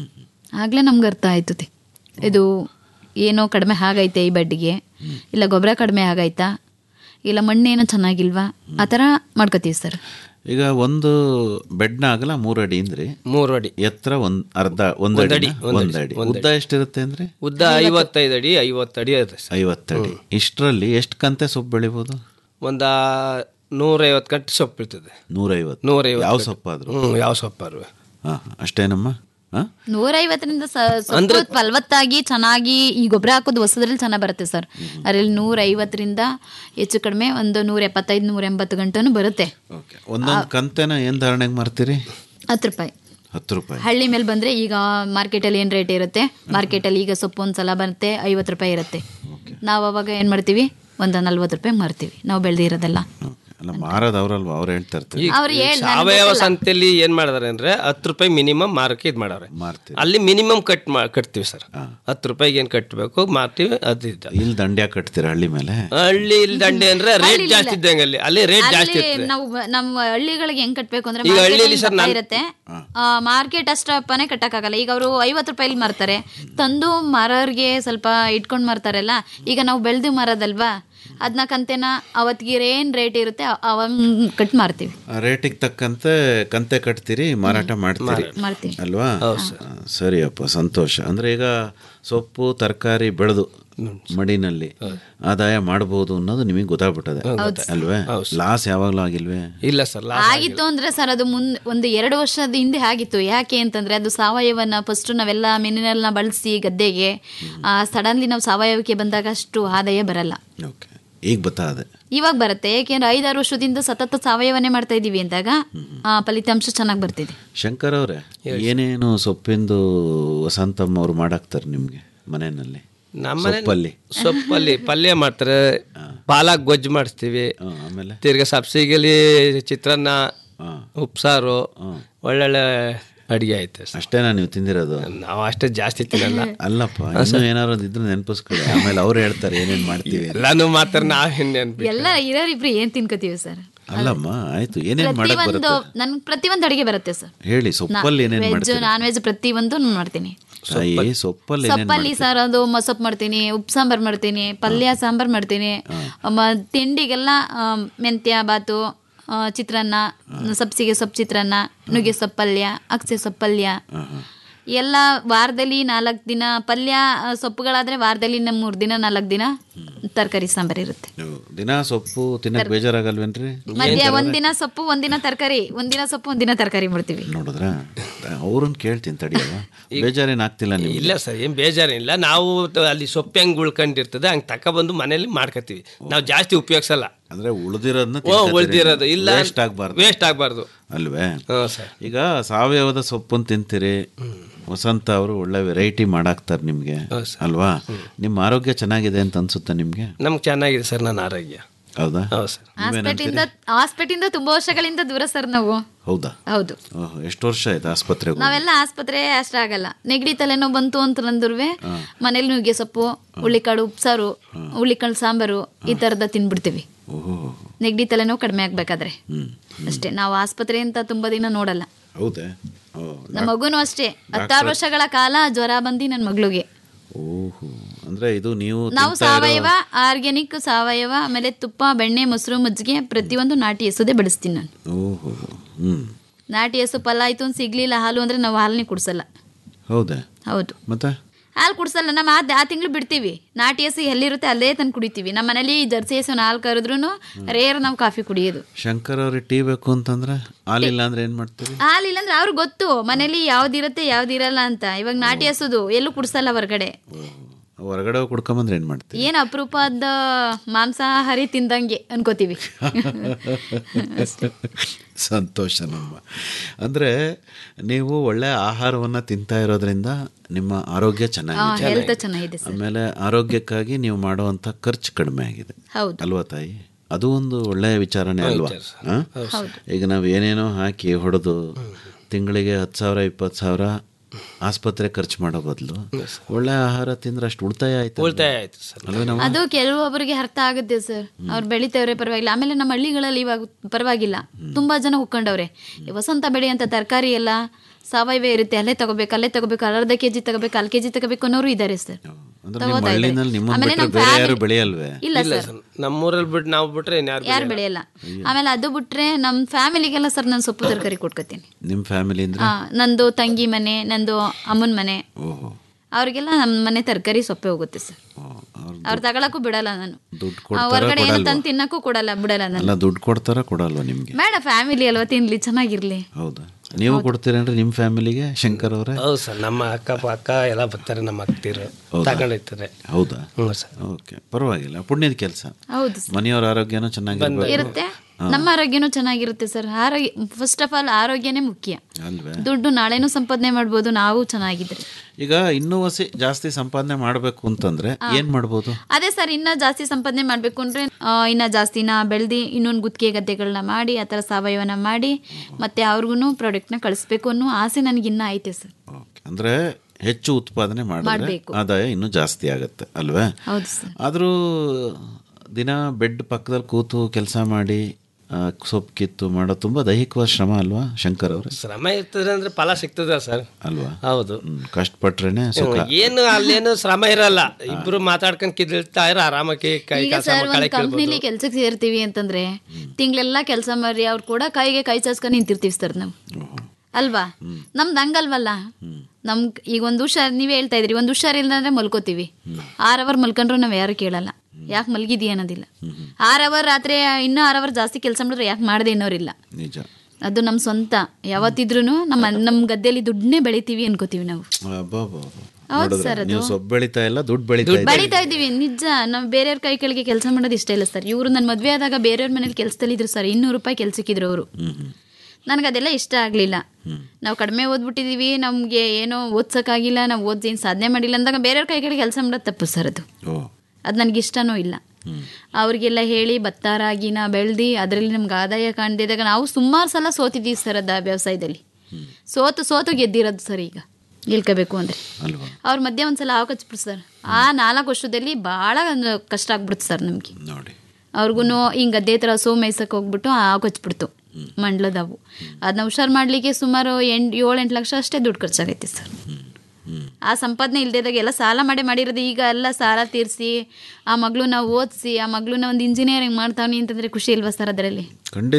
ಆಗಲೇ ನಮ್ಗೆ ಅರ್ಥ ಆಯ್ತದೆ ಇದು ಏನೋ ಕಡಿಮೆ ಆಗೈತೆ ಈ ಬೆಡ್ಗೆ ಇಲ್ಲ ಗೊಬ್ಬರ ಕಡಿಮೆ ಆಗೈತಾ ಇಲ್ಲ ಮಣ್ಣೇನೋ ಚೆನ್ನಾಗಿಲ್ವಾ ಆ ಥರ ಮಾಡ್ಕೋತೀವಿ ಸರ್ ಈಗ ಒಂದು ಬೆಡ್ನ ಆಗಲ ಮೂರು ಅಡಿ ಅಂದ್ರೆ ಮೂರು ಅಡಿ ಎತ್ತರ ಒಂದ್ ಅರ್ಧ ಒಂದ್ ಒಂದ್ ಅಡಿ ಅಡಿ, ಒಂದ್ ಒಂದ್ ಅಡಿ, ಅಡಿ ಒಂದ್ ಉದ್ದ ಎಷ್ಟಿರುತ್ತೆ ಅಂದ್ರೆ ಉದ್ದ ಐವತ್ತೈದು ಅಡಿ ಐವತ್ತು ಅಡಿ ಇರುತ್ತೆ ಸರ್ ಐವತ್ತಡಿ ಇಷ್ಟರಲ್ಲಿ ಎಷ್ಟು ಕಂತೆ ಸೊಪ್ಪು ಬೆಳಿಬೋದು ಒಂದು ನೂರೈವತ್ತು ಗಂಟೆ ಸೊಪ್ಪು ಇರ್ತದೆ ನೂರೈವತ್ತು ನೂರೈವತ್ತು ಯಾವ ಗಂಟೆ. ಸೊಪ್ಪಾದ್ರು ಹ್ಮ್, ಯಾವ ಸೊಪ್ಪಾದ್ರು ಹಾ ಅಷ್ಟೇನಮ್ಮ ಹಾ ನೂರೈವತ್ತರಿಂದ ಸ- ಸೊಪ್ಪು ಫಲವತ್ತಾಗಿ ಚೆನ್ನಾಗಿ ಈ ಗೊಬ್ಬರ ಹಾಕೋದು ಹೊಸದ್ರಲ್ಲಿ ಚೆನ್ನಾಗಿ ಬರುತ್ತೆ ಸರ್ ಅದರಲ್ಲಿ ನೂರ ಐವತ್ತರಿಂದ ಹೆಚ್ಚು ಕಡಿಮೆ ಒಂದು ನೂರ ಎಪ್ಪತ್ತೈದು ನೂರ ಎಂಬತ್ತು ಗಂಟೆನೂ ಬರುತ್ತೆ ಒಂದೊಂದು ಕಂತೆನ ಏನ್ ಧಾರಣೆಗೆ ಮಾರ್ತೀರಿ ಹತ್ತು ರೂಪಾಯಿ ಹತ್ತು ರೂಪಾಯಿ ಹಳ್ಳಿ ಮೇಲೆ ಬಂದರೆ ಈಗ ಮಾರ್ಕೆಟಲ್ಲಿ ಏನು ರೇಟ್ ಇರುತ್ತೆ ಮಾರ್ಕೆಟಲ್ಲಿ ಈಗ ಸೊಪ್ಪು ಒಂದು ಸಲ ಬರುತ್ತೆ ಐವತ್ತು ರೂಪಾಯಿ ಇರುತ್ತೆ ನಾವು ಅವಾಗ ಏನು ಮಾಡ್ತೀವಿ ಒಂದು ನಲ್ವತ್ತು ರೂಪಾಯಿ ಮಾರ್ತೀವಿ ನಾವು ಬೆಳೆದಿರೋದೆಲ್ಲ ಅಲ್ಲ ಮಾರೋದು ಅವ್ರಲ್ವಾ ಅವ್ರು ಹೇಳ್ತಾ ಇರ್ತಾರೆ ಈ ಅವ್ರು ಹೇಳ್- ನನಗ್ ಸಾವಯವ ಗೊತ್ತಿಲ್ಲ. ಸಂತೆಯಲ್ಲಿ ಏನ್ ಮಾಡಿದಾರೆ ಅಂದ್ರೆ ಹತ್ತು ರೂಪಾಯಿ ಮಿನಿಮಮ್ ಮಾರಕ್ಕೆ ಇದು ಮಾಡವ್ರೆ ಮಾರ್ತೀವಿ ಅಲ್ಲಿ ಮಿನಿಮಮ್ ಕಟ್ ಮಾ ಕಟ್ತೀವಿ ಸರ್ ಹತ್ತು ರೂಪಾಯಿಗೆ ಏನ್ ಕಟ್ಟಬೇಕು ಮಾರ್ತೀವಿ ಅದು ಇದು ಇಲ್ಲಿ ದಂಡ್ಯ ಕಟ್ತೀರಾ ಹಳ್ಳಿ ಮೇಲೆ ಹಳ್ಳಿ ಇಲ್ಲಿ ದಂಡೆ ಅಂದ್ರೆ ರೇಟ್ ಹಳ್ಳಿಲಿ ಜಾಸ್ತಿ ಇದ್ದಂಗೆ ಅಲ್ಲಿ ಅಲ್ಲಿ ರೇಟ್ ಜಾಸ್ತಿ ಅಲ್ಲಿ ಇರ್ತದೆ ನಾವು ನಮ್ಮ ಹಳ್ಳಿಗಳಿಗೆ ಹೆಂಗ್ ಕಟ್ಬೇಕು ಅಂದ್ರೆ ಈಗ market ಹಳ್ಳಿಲಿ ಅಲ್ಲಿ ಸರ್ ದಪ್ಪ ನಾನ್- ಇರುತ್ತೆ ಮಾರ್ಕೆಟ್ ಅಷ್ಟಪ್ಪನೇ ಕಟ್ಟಕ್ಕಾಗಲ್ಲ ಈಗ ಅವರು ಐವತ್ತು ರೂಪಾಯಿಲಿ ಮಾರ್ತಾರೆ ತಂದು ಮಾರೋರ್ಗೆ ಸ್ವಲ್ಪ ಇಟ್ಕೊಂಡು ಮಾರ್ತಾರಲ್ಲ ಈಗ ನಾವು ಬೆಳೆದು ಮಾರೋದಲ್ವಾ ಅದನ್ನ ಕಂತೆನ ಅವತ್ತಿಗೆ ಏನ್ ರೇಟ್ ಇರುತ್ತೆ ಅ- ಅವಂಗ್ ಕಟ್ ಮಾರ್ತೀವಿ ಆ ರೇಟಿಗೆ ತಕ್ಕಂತೆ ಕಂತೆ ಕಟ್ತೀರಿ ಮಾರಾಟ ಮಾಡ್ತೀರಿ ಮಾಡ್ತೀವಿ ಅಲ್ವಾ ಸರಿಯಪ್ಪ ಸಂತೋಷ ಅಂದ್ರೆ ಈಗ ಸೊಪ್ಪು ತರಕಾರಿ ಬೆಳೆದು ಮಡಿನಲ್ಲಿ ಆದಾಯ ಮಾಡಬಹುದು ಅನ್ನೋದು ನಿಮಗೆ ಗೊತ್ತಾಗ್ಬಿಟ್ಟದೆ ಅಲ್ವೇ ಲಾಸ್ ಯಾವಾಗ್ಲೂ ಆಗಿಲ್ವೇ ಇಲ್ಲ ಸರ್ ಆಗಿತ್ತು ಅಂದ್ರೆ ಸರ್ ಅದು ಮುಂದ್ ಒಂದು ಎರಡು ವರ್ಷದ ಹಿಂದೆ ಆಗಿತ್ತು ಯಾಕೆ ಅಂತಂದ್ರೆ ಅದು ಸಾವಯವನ ಫಸ್ಟ್ ನಾವೆಲ್ಲ ಮಿನರಲ್ನ ಬಳಸಿ ಗದ್ದೆಗೆ ಸಡನ್ಲಿ ನಾವು ಸಾವಯವಕ್ಕೆ ಬಂದಾಗ ಅಷ್ಟು ಆದಾಯ ಬರಲ್ಲ ಈಗ ಬತ್ತಾ ಅದೇ ಇವಾಗ ಬರುತ್ತೆ ಯಾಕೆಂದ್ರೆ ಐದಾರು ವರ್ಷದಿಂದ ಸತತ ಸಾವಯವನೇ ಮಾಡ್ತಾ ಇದೀವಿ ಅಂದಾಗ ಆ, ಫಲಿತಾಂಶ ಚೆನ್ನಾಗಿ ಬರ್ತಿದೆ ಶಂಕರ್ ಅವರೇ ಏನೇನು ಸೊಪ್ಪಿಂದು ವಸಂತಮ್ಮ ಅವ್ರು ಮಾಡಾಕ್ತಾರೆ ನಿಮ್ಗೆ ಮನೆಯಲ್ಲಿ ನಮ್ಮನೆ ಸೊಪ್ಪಲ್ಲಿ ಸೊಪ್ಪಲ್ಲಿ ಪಲ್ಯ ಮಾಡ್ತಾರೆ ಪಾಲಕ್ ಗೊಜ್ಜು ಮಾಡಿಸ್ತೀವಿ ಆಮೇಲೆ ತಿರ್ಗಾ ಸಬ್ಸಿಗೆಲಿ ಚಿತ್ರಾನ್ನ ಉಪ್ಸಾರು ಒಳ್ಳೊಳ್ಳೆ ಅಡಿಗೆ ಐತೆ ಸರ್. ಅಷ್ಟೇನಾ ನೀವು ತಿಂದಿರೋದು ನಾವು ಅಷ್ಟೇ ಜಾಸ್ತಿ ತಿನ್ನಲ್ಲ ಅಲ್ಲಪ್ಪ ಇನ್ನೂ ಏನಾರು ಒಂದು ಇದ್ರೆ ನೆನಪಿಸ್ಕೊಳ್ಳಿ ಆಮೇಲೆ ಅವ್ರು ಹೇಳ್ತಾರೆ ಏನೇನ್ ಮಾಡ್ತೀವಿ ಅಂತ. ಎಲ್ಲಾನು ಮಾಡ್ತಾರೆ ನಾವ್ ಇನ್ನೇನ್ ಎಲ್ಲ ಇರೋರಿಬ್ರು ಏನ್ ತಿನ್ಕೋತೀವಿ ಸರ್ ಅಲ್ಲಮ್ಮ ಆಯ್ತು ಏನೇನ್ ಮಾಡಕ್ ಪ್ರತಿಯೊಂದು ಬರುತ್ತೆ ನನ್ ಪ್ರತಿಯೊಂದು ಅಡಿಗೆ ಬರುತ್ತೆ ಸರ್ ಹೇಳಿ ಸೊಪ್ಪಲ್ಲಿ ಏನೇನ್ ವೆಜ್ ಮಾಡ್ತೀರಿ ನಾನ್ ವೆಜ್ ಪ್ರತಿಯೊಂದು ಮಾಡ್ತೀನಿ ತಾಯಿ ಸೊಪ್ಪಲ್ಲಿ ಏನೇನ್ ಸೊಪ್ಪಲ್ಲಿ ಸರ್ ಅದು ಮೊಸಪ್ ಮಾಡ್ತೀನಿ ಉಪ್ಪು ಸಾಂಬಾರ್ ಮಾಡ್ತೀನಿ ಪಲ್ಯ ಸಾಂಬಾರ್ ಮಾಡ್ತೀನಿ ಮ- ತಿಂಡಿಗೆಲ್ಲ ಆ, ಮೆಂತ್ಯ ಬಾತು ಆ, ಚಿತ್ರಾನ್ನ ಸಬ್ಸಿಗೆ ಸೊಪ್ಪು ಚಿತ್ರಾನ್ನ ನುಗ್ಗೆ ಸೊಪ್ಪು ಪಲ್ಯ ಅಗಸೆ ಸೊಪ್ಪು ಪಲ್ಯ ಎಲ್ಲ ವಾರದಲ್ಲಿ ನಾಲ್ಕು ದಿನ ಪಲ್ಯ ಆ, ಸೊಪ್ಪುಗಳಾದ್ರೆ ವಾರದಲ್ಲಿ ನಮ್ಮ ಮೂರು ದಿನ ನಾಲ್ಕು ದಿನ ತರಕಾರಿ ಸಾಂಬಾರ್ ಇರುತ್ತೆ ನೀವು ದಿನ ಸೊಪ್ಪು ತಿನ್ನಕ್ ಬೇಜಾರಾಗಲ್ವೇನ್ರಿ ಮಧ್ಯ ಒಂದಿನ ಸೊಪ್ಪು ಒಂದಿನ ತರಕಾರಿ ಒಂದಿನ ಸೊಪ್ಪು ಒಂದಿನ ತರಕಾರಿ ಮಾಡ್ತೀವಿ ನೋಡಿದ್ರ ಅವ್ರನ್ನ ಕೇಳ್ತೀನಿ ತಡಿಯಲ್ಲ ಬೇಜಾರೇನ್ ಆಗ್ತಿಲ್ಲ ನಿಮ್ಗೆ ಇಲ್ಲ ಸರ್ ಏನ್ ಬೇಜಾರಿಲ್ಲ ನಾವು ತ- ಅಲ್ಲಿ ಸೊಪ್ಪು ಹೆಂಗ್ ಉಳ್ಕೊಂಡಿರ್ತದೆ ಹಂಗ್ ತಕೊಬಂದು ಮನೇಲಿ ಮಾಡ್ಕೊತೀವಿ ನಾವು ಜಾಸ್ತಿ ಉಪಯೋಗಿಸಲ್ಲ ಅಂದ್ರೆ ಉಳ್ದಿರೋದನ್ನ ಓ ಉಳ್ದಿರೋದು ಇಲ್ಲ ವೇಸ್ಟ್ ಆಗ್ಬಾರ್ದು ವೇಸ್ಟ್ ಆಗ್ಬಾರ್ದು ಅಲ್ವೇ ಹ್ಮ್ ಸರ್ ಈಗ ಸಾವಯವದ ಸೊಪ್ಪನ್ನು ತಿಂತೀರಿ ವಸಂತ ಅವರು ಒಳ್ಳೆ ವೆರೈಟಿ ಮಾಡಾಕ್ತಾರೆ ನಿಮ್ಗೆ ಅಲ್ವಾ ನಿಮ್ಮ ಆರೋಗ್ಯ ಚೆನ್ನಾಗಿದೆ ಅಂತ ಅನ್ಸುತ್ತೆ ನಿಮ್ಗೆ ನಮ್ಗೆ ಚೆನ್ನಾಗಿದೆ ಸರ್ ನನ್ನ ಆರೋಗ್ಯ ಹೌದಾ ಹೌದು ಸರ್ ಹಾಸ್ಪಿಟ್ಲಿಂದ ಹಾಸ್ಪಿಟ್ಲಿಂದ ತುಂಬಾ ವರ್ಷಗಳಿಂದ ದೂರ ಸರ್ ನಾವು ಹೌದಾ ಹೌದು ಓಹ್, ಎಷ್ಟು ವರ್ಷ ಆಯ್ತು ಆಸ್ಪತ್ರೆಗೆ ಹೋಗಿ? ನಾವೆಲ್ಲ ಆಸ್ಪತ್ರೆ ಅಷ್ಟ ಆಗಲ್ಲ ನೆಗಡಿ ತಲೆನೋವು ಬಂತು ಅಂತ ಅಂದ್ರುವೆ ಮನೇಲಿ ನುಗ್ಗೆ ಸೊಪ್ಪು ಹುಳ್ಳಿಕಾಳು ಉಪ್ಸಾರು ಹುಳ್ಳಿಕಾಳು ಸಾಂಬಾರು ಈ ತರದ ತಿನ್ಬಿಡ್ತೀವಿ ಓಹೋ ನೆಗಡಿ ತಲೆನೋವು ಕಡಿಮೆ ಆಗ್ಬೇಕಾದ್ರೆ ಹ್ಮ್ ಅಷ್ಟೇ ನಾವು ಆಸ್ಪತ್ರೆ ಅಂತ ತುಂಬಾ ದಿನ ನೋಡಲ್ಲ ಹೌದೇ ಓ ನಮ್ಮ ಮಗುನು ಅಷ್ಟೇ ಹತ್ತಾರು ವರ್ಷಗಳ ಕಾಲ ಜ್ವರ ಬಂದು ನನ್ನ ಮಗಳಿಗೆ ಓಹೋ ಅಂದ್ರೆ ಇದು ನೀವು ನಾವು ತಿಂತಾ ಇರೋ- ಸಾವಯವ ಆರ್ಗ್ಯಾನಿಕ್ ಸಾವಯವ ಆಮೇಲೆ ತುಪ್ಪ ಬೆಣ್ಣೆ ಮೊಸರು ಮಜ್ಜಿಗೆ ಪ್ರತಿಯೊಂದು ನಾಟಿ ಎಸೋದೇ ಬೆಳೆಸ್ತೀನಿ ನಾನು ಓಹೋ ಹ್ಮ್ ನಾಟಿ ಹಸು ಪಲ್ಲಾಯ್ತು ಅಂತ ಸಿಗ್ಲಿಲ್ಲ ಹಾಲು ಅಂದ್ರೆ ನಾವು ಹಾಲನ್ನೇ ಕುಡ್ಸಲ್ಲ ಹೌದಾ ಹೌದು ಮತ್ತೆ ಹಾಲು ಕುಡ್ಸಲ್ಲ ನಮ್ಮ ಆ ಆ ತಿಂಗಳು ಬಿಡ್ತೀವಿ ನಾಟಿ ಹಸು ಎಲ್ಲಿರುತ್ತೆ ಅಲ್ಲೇ ತಂದು ಕುಡಿತೀವಿ ನಮ್ಮ ಮನೇಲಿ ಜರ್ಸಿ ಹಸು ಹಾಲು ಕರೆದ್ರೂ ರೇರ್ ನಾವು ಕಾಫಿ ಕುಡಿಯೋದು ಶಂಕರ್ ಅವ್ರಿಗೆ ಟೀ ಬೇಕು ಅಂತಂದ್ರೆ ಹಾಲಿಲ್ಲ ಅಂದ್ರೆ ಏನ್ ಮಾಡ್ತೀರಿ ಹಾಲಿಲ್ಲ ಅಂದ್ರೆ ಅವ್ರಿಗೆ ಗೊತ್ತು ಮನೇಲಿ ಯಾವ್ದಿರುತ್ತೆ ಯಾವ್ದಿರಲ್ಲ ಅಂತ ಇವಾಗ ನಾಟಿ ಹಸುದು ಎಲ್ಲೂ ಕುಡ್ಸಲ್ಲ ಹೊರಗಡೆ ಹೊರಗಡೆ ಹೋಗಿ ಕುಡ್ಕೊಂಬಂದ್ರೆ ಏನ್ ಮಾಡ್ತೀರಿ ಏನ್ ಅಪರೂಪದ ಮಾಂಸಾಹಾರಿ ತಿಂದಂಗೆ ಅನ್ಕೋತೀವಿ ಸಂತೋಷ ನಮ್ಮ ಅಂದರೆ ನೀವು ಒಳ್ಳೆ ಆಹಾರವನ್ನು ತಿಂತಾ ಇರೋದ್ರಿಂದ ನಿಮ್ಮ ಆರೋಗ್ಯ ಚೆನ್ನಾಗಿದೆ ಹೆಲ್ತ್ ಚೆನ್ನಾಗಿದೆ ಸರ್ ಆಮೇಲೆ ಆರೋಗ್ಯಕ್ಕಾಗಿ ನೀವು ಮಾಡುವಂಥ ಖರ್ಚು ಕಡಿಮೆ ಆಗಿದೆ ಹೌದು ಅಲ್ವಾ ತಾಯಿ ಅದು ಒಂದು ಒಳ್ಳೆಯ ವಿಚಾರನೇ ಅಲ್ವಾ ಆ? ಹೌದು. ಈಗ ನಾವು ಏನೇನೋ ಹಾಕಿ ಹೊಡೆದು ತಿಂಗಳಿಗೆ ಹತ್ತು ಸಾವಿರ ಇಪ್ಪತ್ತು ಸಾವಿರ ಆಸ್ಪತ್ರೆ ಖರ್ಚು ಮಾಡೋ ಬದಲು ಒಳ್ಳೆ ಆಹಾರ ತಿಂದ್ರೆ ಅಷ್ಟು ಉಳಿತಾಯ ಆಯ್ತು ಉಳಿತಾಯ ಆಯ್ತು ಸರ್ ಅಲ್ವೇ ನಾವು ಅದು ಕೆಲವೊಬ್ಬರಿಗೆ ಅರ್ಥ ಆಗುತ್ತೆ ಸರ್ ಅವ್ರು ಬೆಳಿತವ್ರೆ ಪರವಾಗಿಲ್ಲ ಆಮೇಲೆ ನಮ್ಮ ಹಳ್ಳಿಗಳಲ್ಲಿ ಇವಾಗ ಪರವಾಗಿಲ್ಲ ತುಂಬಾ ಜನ ಉಕ್ಕೊಂಡವ್ರೆ ಈ ವಸಂತ ಬೆಳೆ ಅಂತ ತರಕಾರಿ ಎಲ್ಲ ಸಾವಯವ ಇರುತ್ತೆ ಅಲ್ಲೇ ತಗೋಬೇಕು ಅಲ್ಲೇ ತಗೋಬೇಕು ಅರ್ಧ ಕೆಜಿ ತಗೋಬೇಕು ಕಾಲ್ ಕೆಜಿ ತಗೋಬೇಕು ಅನ್ನೋರು ಇದ್ದಾರೆ ಸರ್ ಅಂದ್ರೆ ನಿಮ್ಮ ಹಳ್ಳಿನಲ್ಲಿ ನಿಮ್ಮನ್ನ ಬಿಟ್ಟರೆ ಬೇರೆ ಯಾರು ಬೆಳೆಯಲ್ವೇ ಇಲ್ಲ ಇಲ್ಲ ಸರ್ ಸರ್ ನಮ್ಮೂರಲ್ಲಿ ಬಿಟ್ಟು ನಾವು ಬಿಟ್ರೆ ಇನ್ಯಾರು ಯಾರು ಬೆಳೆಯಲ್ಲ ಆಮೇಲೆ ಅದು ಬಿಟ್ರೆ ನಮ್ಮ ಫ್ಯಾಮಿಲಿಗೆಲ್ಲ ಸರ್ ನಾನು ಸೊಪ್ಪು ತರಕಾರಿ ಕೊಟ್ಕೋತೀನಿ ನಿಮ್ಮ ಫ್ಯಾಮಿಲಿ ಅಂದ್ರೆ ಆ, ನಂದು ತಂಗಿ ಮನೆ ನಂದು ಅಮ್ಮನ ಮನೆ ಓಹೋ ಅವ್ರಿಗೆಲ್ಲ ನಮ್ಮ ಮನೆ ತರಕಾರಿ ಸೊಪ್ಪೆ ಹೋಗುತ್ತೆ ಸರ್ ಅವ್ರು ತಗೊಳಕ್ಕೂ ಬಿಡಲ್ಲ ನಾನು ದುಡ್ಡು ಆ, ಕೊಡ್ತಾರ ಹೊರಗಡೆ ಏನು ಕೊಡಲ್ವಾ ತಂದು ತಿನ್ನಕ್ಕೂ ಕೊಡಲ್ಲ ಬಿಡಲ್ಲ ನಾನು ಅಲ್ಲ ದುಡ್ಡು ಕೊಡ್ತಾರ ಕೊಡಲ್ವಾ ನಿಮ್ಗೆ ಬೇಡ ಫ್ಯಾಮಿಲಿ ಅಲ್ವಾ ತಿನ್ಲಿ ಚೆನ್ನಾಗಿರ್ಲಿ ಹೌದಾ ನೀವು ಕೊಡ್ತೀರೇನ್ರಿ ನಿಮ್ಮ ಫ್ಯಾಮಿಲಿಗೆ ಶಂಕರ್ ಅವರೇ ಹೌದು ಸರ್ ನಮ್ಮ ಅಕ್ಕ ಅಕ್ಕ ಎಲ್ಲ ಬರ್ತಾರೆ ನಮ್ಮ ಅಕ್ತಿರು ಹೌದಾ? ತಗೊಂಡೋಗ್ತಾರೆ ಹೌದಾ ಹ್ಞೂ ಸರ್ ಓಕೆ ಪರವಾಗಿಲ್ಲ ಪುಣ್ಯದ ಕೆಲಸ ಹೌದು ಸರ್. ಮನೆಯವ್ರ ಆರೋಗ್ಯನೂ ಚೆನ್ನಾಗಿರ್ಬೇಕು ಇರುತ್ತೆ ನಮ್ಮ ಆರೋಗ್ಯನೂ ಚೆನ್ನಾಗಿರುತ್ತೆ ಸರ್ ಆರೋಗ್ಯ ಫಸ್ಟ್ ಆಫ್ ಆಲ್ ಆರೋಗ್ಯನೇ ಮುಖ್ಯ ಅಲ್ವೇ ದುಡ್ಡು ನಾಳೆನೂ ಸಂಪಾದನೆ ಮಾಡ್ಬೋದು ನಾವು ಚೆನ್ನಾಗಿದ್ರೆ ಈಗ ಇನ್ನೂ ವಸಿ ಜಾಸ್ತಿ ಸಂಪಾದನೆ ಮಾಡಬೇಕು ಅಂತಂದ್ರೆ ಏನ್ ಮಾಡ್ಬೋದು ಅದೇ ಸರ್ ಇನ್ನ ಜಾಸ್ತಿ ಸಂಪಾದನೆ ಮಾಡ್ಬೇಕು ಅಂದ್ರೆ ಆ, ಇನ್ನ ಜಾಸ್ತಿನ ಬೆಳೆದಿ ಇನ್ನೊಂದು ಗುತ್ತಿಗೆ ಗದ್ದೆಗಳನ್ನ ಮಾಡಿ ಆ ಥರ ಸಾವಯವನ ಮಾಡಿ ಮತ್ತೆ ಅವ್ರಿಗೂ ಪ್ರಾಡಕ್ಟ್ನ ಕಳಿಸ್ಬೇಕು ಅನ್ನೋ ಆಸೆ ನನಗಿನ್ನ ಐತೆ ಸರ್ ಅಂದ್ರೆ ಹೆಚ್ಚು ಉತ್ಪಾದನೆ ಮಾಡಿದ್ರೆ ಮಾಡ್ಬೇಕು. ಆದಾಯ ಇನ್ನೂ ಜಾಸ್ತಿ ಆಗುತ್ತೆ ಅಲ್ವೇ ಹೌದು ಸರ್ ಆದರೂ ದಿನ ಬೆಡ್ ಪಕ್ಕದಲ್ಲಿ ಕೂತು ಕೆಲಸ ಮಾಡಿ ಆ, ಸೊಪ್ಪು ಕಿತ್ತು ಮಾಡೋ ತುಂಬಾ ದೈಹಿಕವಾದ ಶ್ರಮ ಅಲ್ವಾ ಶಂಕರ್ ಅವ್ರೆ ಶ್ರಮ ಇರ್ತದೆ ಅಂದ್ರೆ ಫಲ ಸಿಗ್ತದ ಸರ್ ಅಲ್ವಾ ಹೌದು ಹ್ಮ್, ಕಷ್ಟಪಟ್ರೇನೆ ಸುಖ ಏನು ಅಲ್ಲೇನು ಶ್ರಮ ಇರಲ್ಲ ಇಬ್ರು ಮಾತಾಡ್ಕೊಂಡ್ ಕಿದಿಳ್ತಾ ಇರ ಆರಾಮಾಗಿ ಕೈ ಈಗ ಕೆಲಸ ಸರ್ ಕಳೆ ಒಂದು ಕಂಪ್ನಿಲಿ ಕೆಲ್ಸಕ್ಕೆ ಸೇರ್ತೀವಿ ಅಂತಂದ್ರೆ ತಿಂಗಳೆಲ್ಲ ಕೆಲಸ ಮಾಡಿ ಅವ್ರು ಕೂಡ ಕೈಗೆ ಕೈ ಚಾಚ್ಕೊಂಡು ನಿಂತಿರ್ತೀವಿ ಸರ್ ನಾವು ಅಲ್ವಾ ನಮ್ದು ಹಂಗಲ್ವಲ್ಲ ನಮ್ ಈಗ ಒಂದು ಹುಷಾರ್ ನೀವೇ ಹೇಳ್ತಾ ಇದ್ರಿ ಒಂದು ಹುಷಾರಿಲ್ಲ ಅಂದ್ರೆ ಮಲ್ಕೋತೀವಿ ಆರ್ ಅವರ್ ಮಲ್ಕೊಂಡ್ರು ನಾವ್ ಯಾರು ಕೇಳಲ್ಲ ಯಾಕೆ ಮಲ್ಗಿದಿ ಅನ್ನೋದಿಲ್ಲ ಆರ್ ಅವರ್ ರಾತ್ರಿ ಇನ್ನೂ ಆರ್ ಅವರ್ ಜಾಸ್ತಿ ಕೆಲಸ ಮಾಡಿದ್ರೆ ಯಾಕೆ ಮಾಡದೆ ಅನ್ನೋರಿಲ್ಲ ನಿಜ ಅದು ನಮ್ಮ ಸ್ವಂತ ಯಾವತ್ತಿದ್ರೂ ನಮ್ಮ ನಮ್ಮ ಗದ್ದೆಯಲ್ಲಿ ದುಡ್ಡನ್ನೇ ಬೆಳಿತೀವಿ ಅನ್ಕೋತೀವಿ ನಾವು ಅಬ್ಬಬ್ಬಬ್ಬ. ಹೌದು ನೋಡಿದ್ರೆ ಸರ್ ಅದು. ನೀವು ಸೊಪ್ಪು ಬೆಳಿತಾ ಇಲ್ಲ ದುಡ್ಡು ಬೆಳಿತಾ ಇದ್ದೀರಿ. ಬೆಳೀತಾ ಇದೀವಿ ನಿಜ ನಾವು ಬೇರೆಯವ್ರ ಕೈ ಕೆಳಗೆ ಕೆಲಸ ಮಾಡೋದು ಇಷ್ಟ ಇಲ್ಲ ಸರ್ ಇವರು ನನ್ನ ಮದುವೆ ಆದಾಗ ಬೇರೆಯವ್ರ ಮನೇಲಿ ಕೆಲಸದಲ್ಲಿ ಇದ್ರು ಸರ್ ಇನ್ನೂರು ರೂಪಾಯಿ ಕೆಲ್ಸಕ್ಕಿದ್ರು ಅವರು ನನಗೆ ಅದೆಲ್ಲ ಇಷ್ಟ ಆಗಲಿಲ್ಲ ನಾವು ಕಡಿಮೆ ಓದ್ಬಿಟ್ಟಿದೀವಿ ನಮಗೆ ಏನೋ ಓದ್ಸೋಕ್ಕಾಗಿಲ್ಲ ನಾವು ಓದಿ ಏನು ಸಾಧನೆ ಮಾಡಿಲ್ಲ ಅಂದಾಗ ಬೇರೆಯವ್ರ ಕೈ ಕೆಳಗೆ ಕೆಲಸ ಮಾಡೋದು ತಪ್ಪು ಸರ್ ಅದು ಓ ಅದು ನನಗೆ ಇಷ್ಟನೂ ಇಲ್ಲ ಅವ್ರಿಗೆಲ್ಲ ಹೇಳಿ ಭತ್ತ ರಾಗಿನ ಬೆಳೆದು ಅದರಲ್ಲಿ ನಮ್ಗೆ ಆದಾಯ ಕಾಣ್ದಿದ್ದಾಗ ನಾವು ಸುಮಾರು ಸಲ ಸೋತಿದ್ದೀವಿ ಸರ್ ಅದು ಆ ವ್ಯವಸಾಯದಲ್ಲಿ ಸೋತು ಸೋತು ಗೆದ್ದಿರೋದು ಸರ್ ಈಗ ನಿಲ್ಕೋಬೇಕು ಅಂದರೆ ಅಲ್ವಾ ಅವ್ರ ಮಧ್ಯೆ ಒಂದ್ಸಲ ಹಾವು ಕಚ್ಬಿಡ್ತು ಸರ್ ಆ ನಾಲ್ಕು ವರ್ಷದಲ್ಲಿ ಭಾಳ ಒಂದು ಕಷ್ಟ ಆಗ್ಬಿಡ್ತು ಸರ್ ನಮಗೆ ನೋಡಿ ಅವ್ರಿಗೂ ಹಿಂಗೆ ಗದ್ದೆ ಥರ ಸೋ ಮೇಯ್ಸಕ್ಕೆ ಹೋಗ್ಬಿಟ್ಟು ಹಾವು ಕಚ್ಬಿಡ್ತು ಮಂಡ್ಲದವು ಅದನ್ನ ಹುಷಾರು ಮಾಡಲಿಕ್ಕೆ ಸುಮಾರು ಎಂಟು ಏಳು ಎಂಟು ಲಕ್ಷ ಅಷ್ಟೇ ದುಡ್ಡು ಖರ್ಚಾಗೈತೆ ಸರ್ ಆ ಸಂಪಾದನೆ ಇಲ್ದಿದಾಗ ಎಲ್ಲ ಸಾಲ ಮಾಡಿ ಮಾಡಿರೋದು ಈಗ ಎಲ್ಲ ಸಾಲ ತೀರಿಸಿ ಆ ಮಗಳು ನಾವು ಓದಿಸಿ ಆ ಮಗಳನ್ನ ಒಂದು ಇಂಜಿನಿಯರಿಂಗ್ ಮಾಡ್ತಾವನಿ ಅಂತಂದರೆ ಖುಷಿ ಇಲ್ವಾ ಸರ್ ಅದರಲ್ಲಿ ಖಂಡಿತ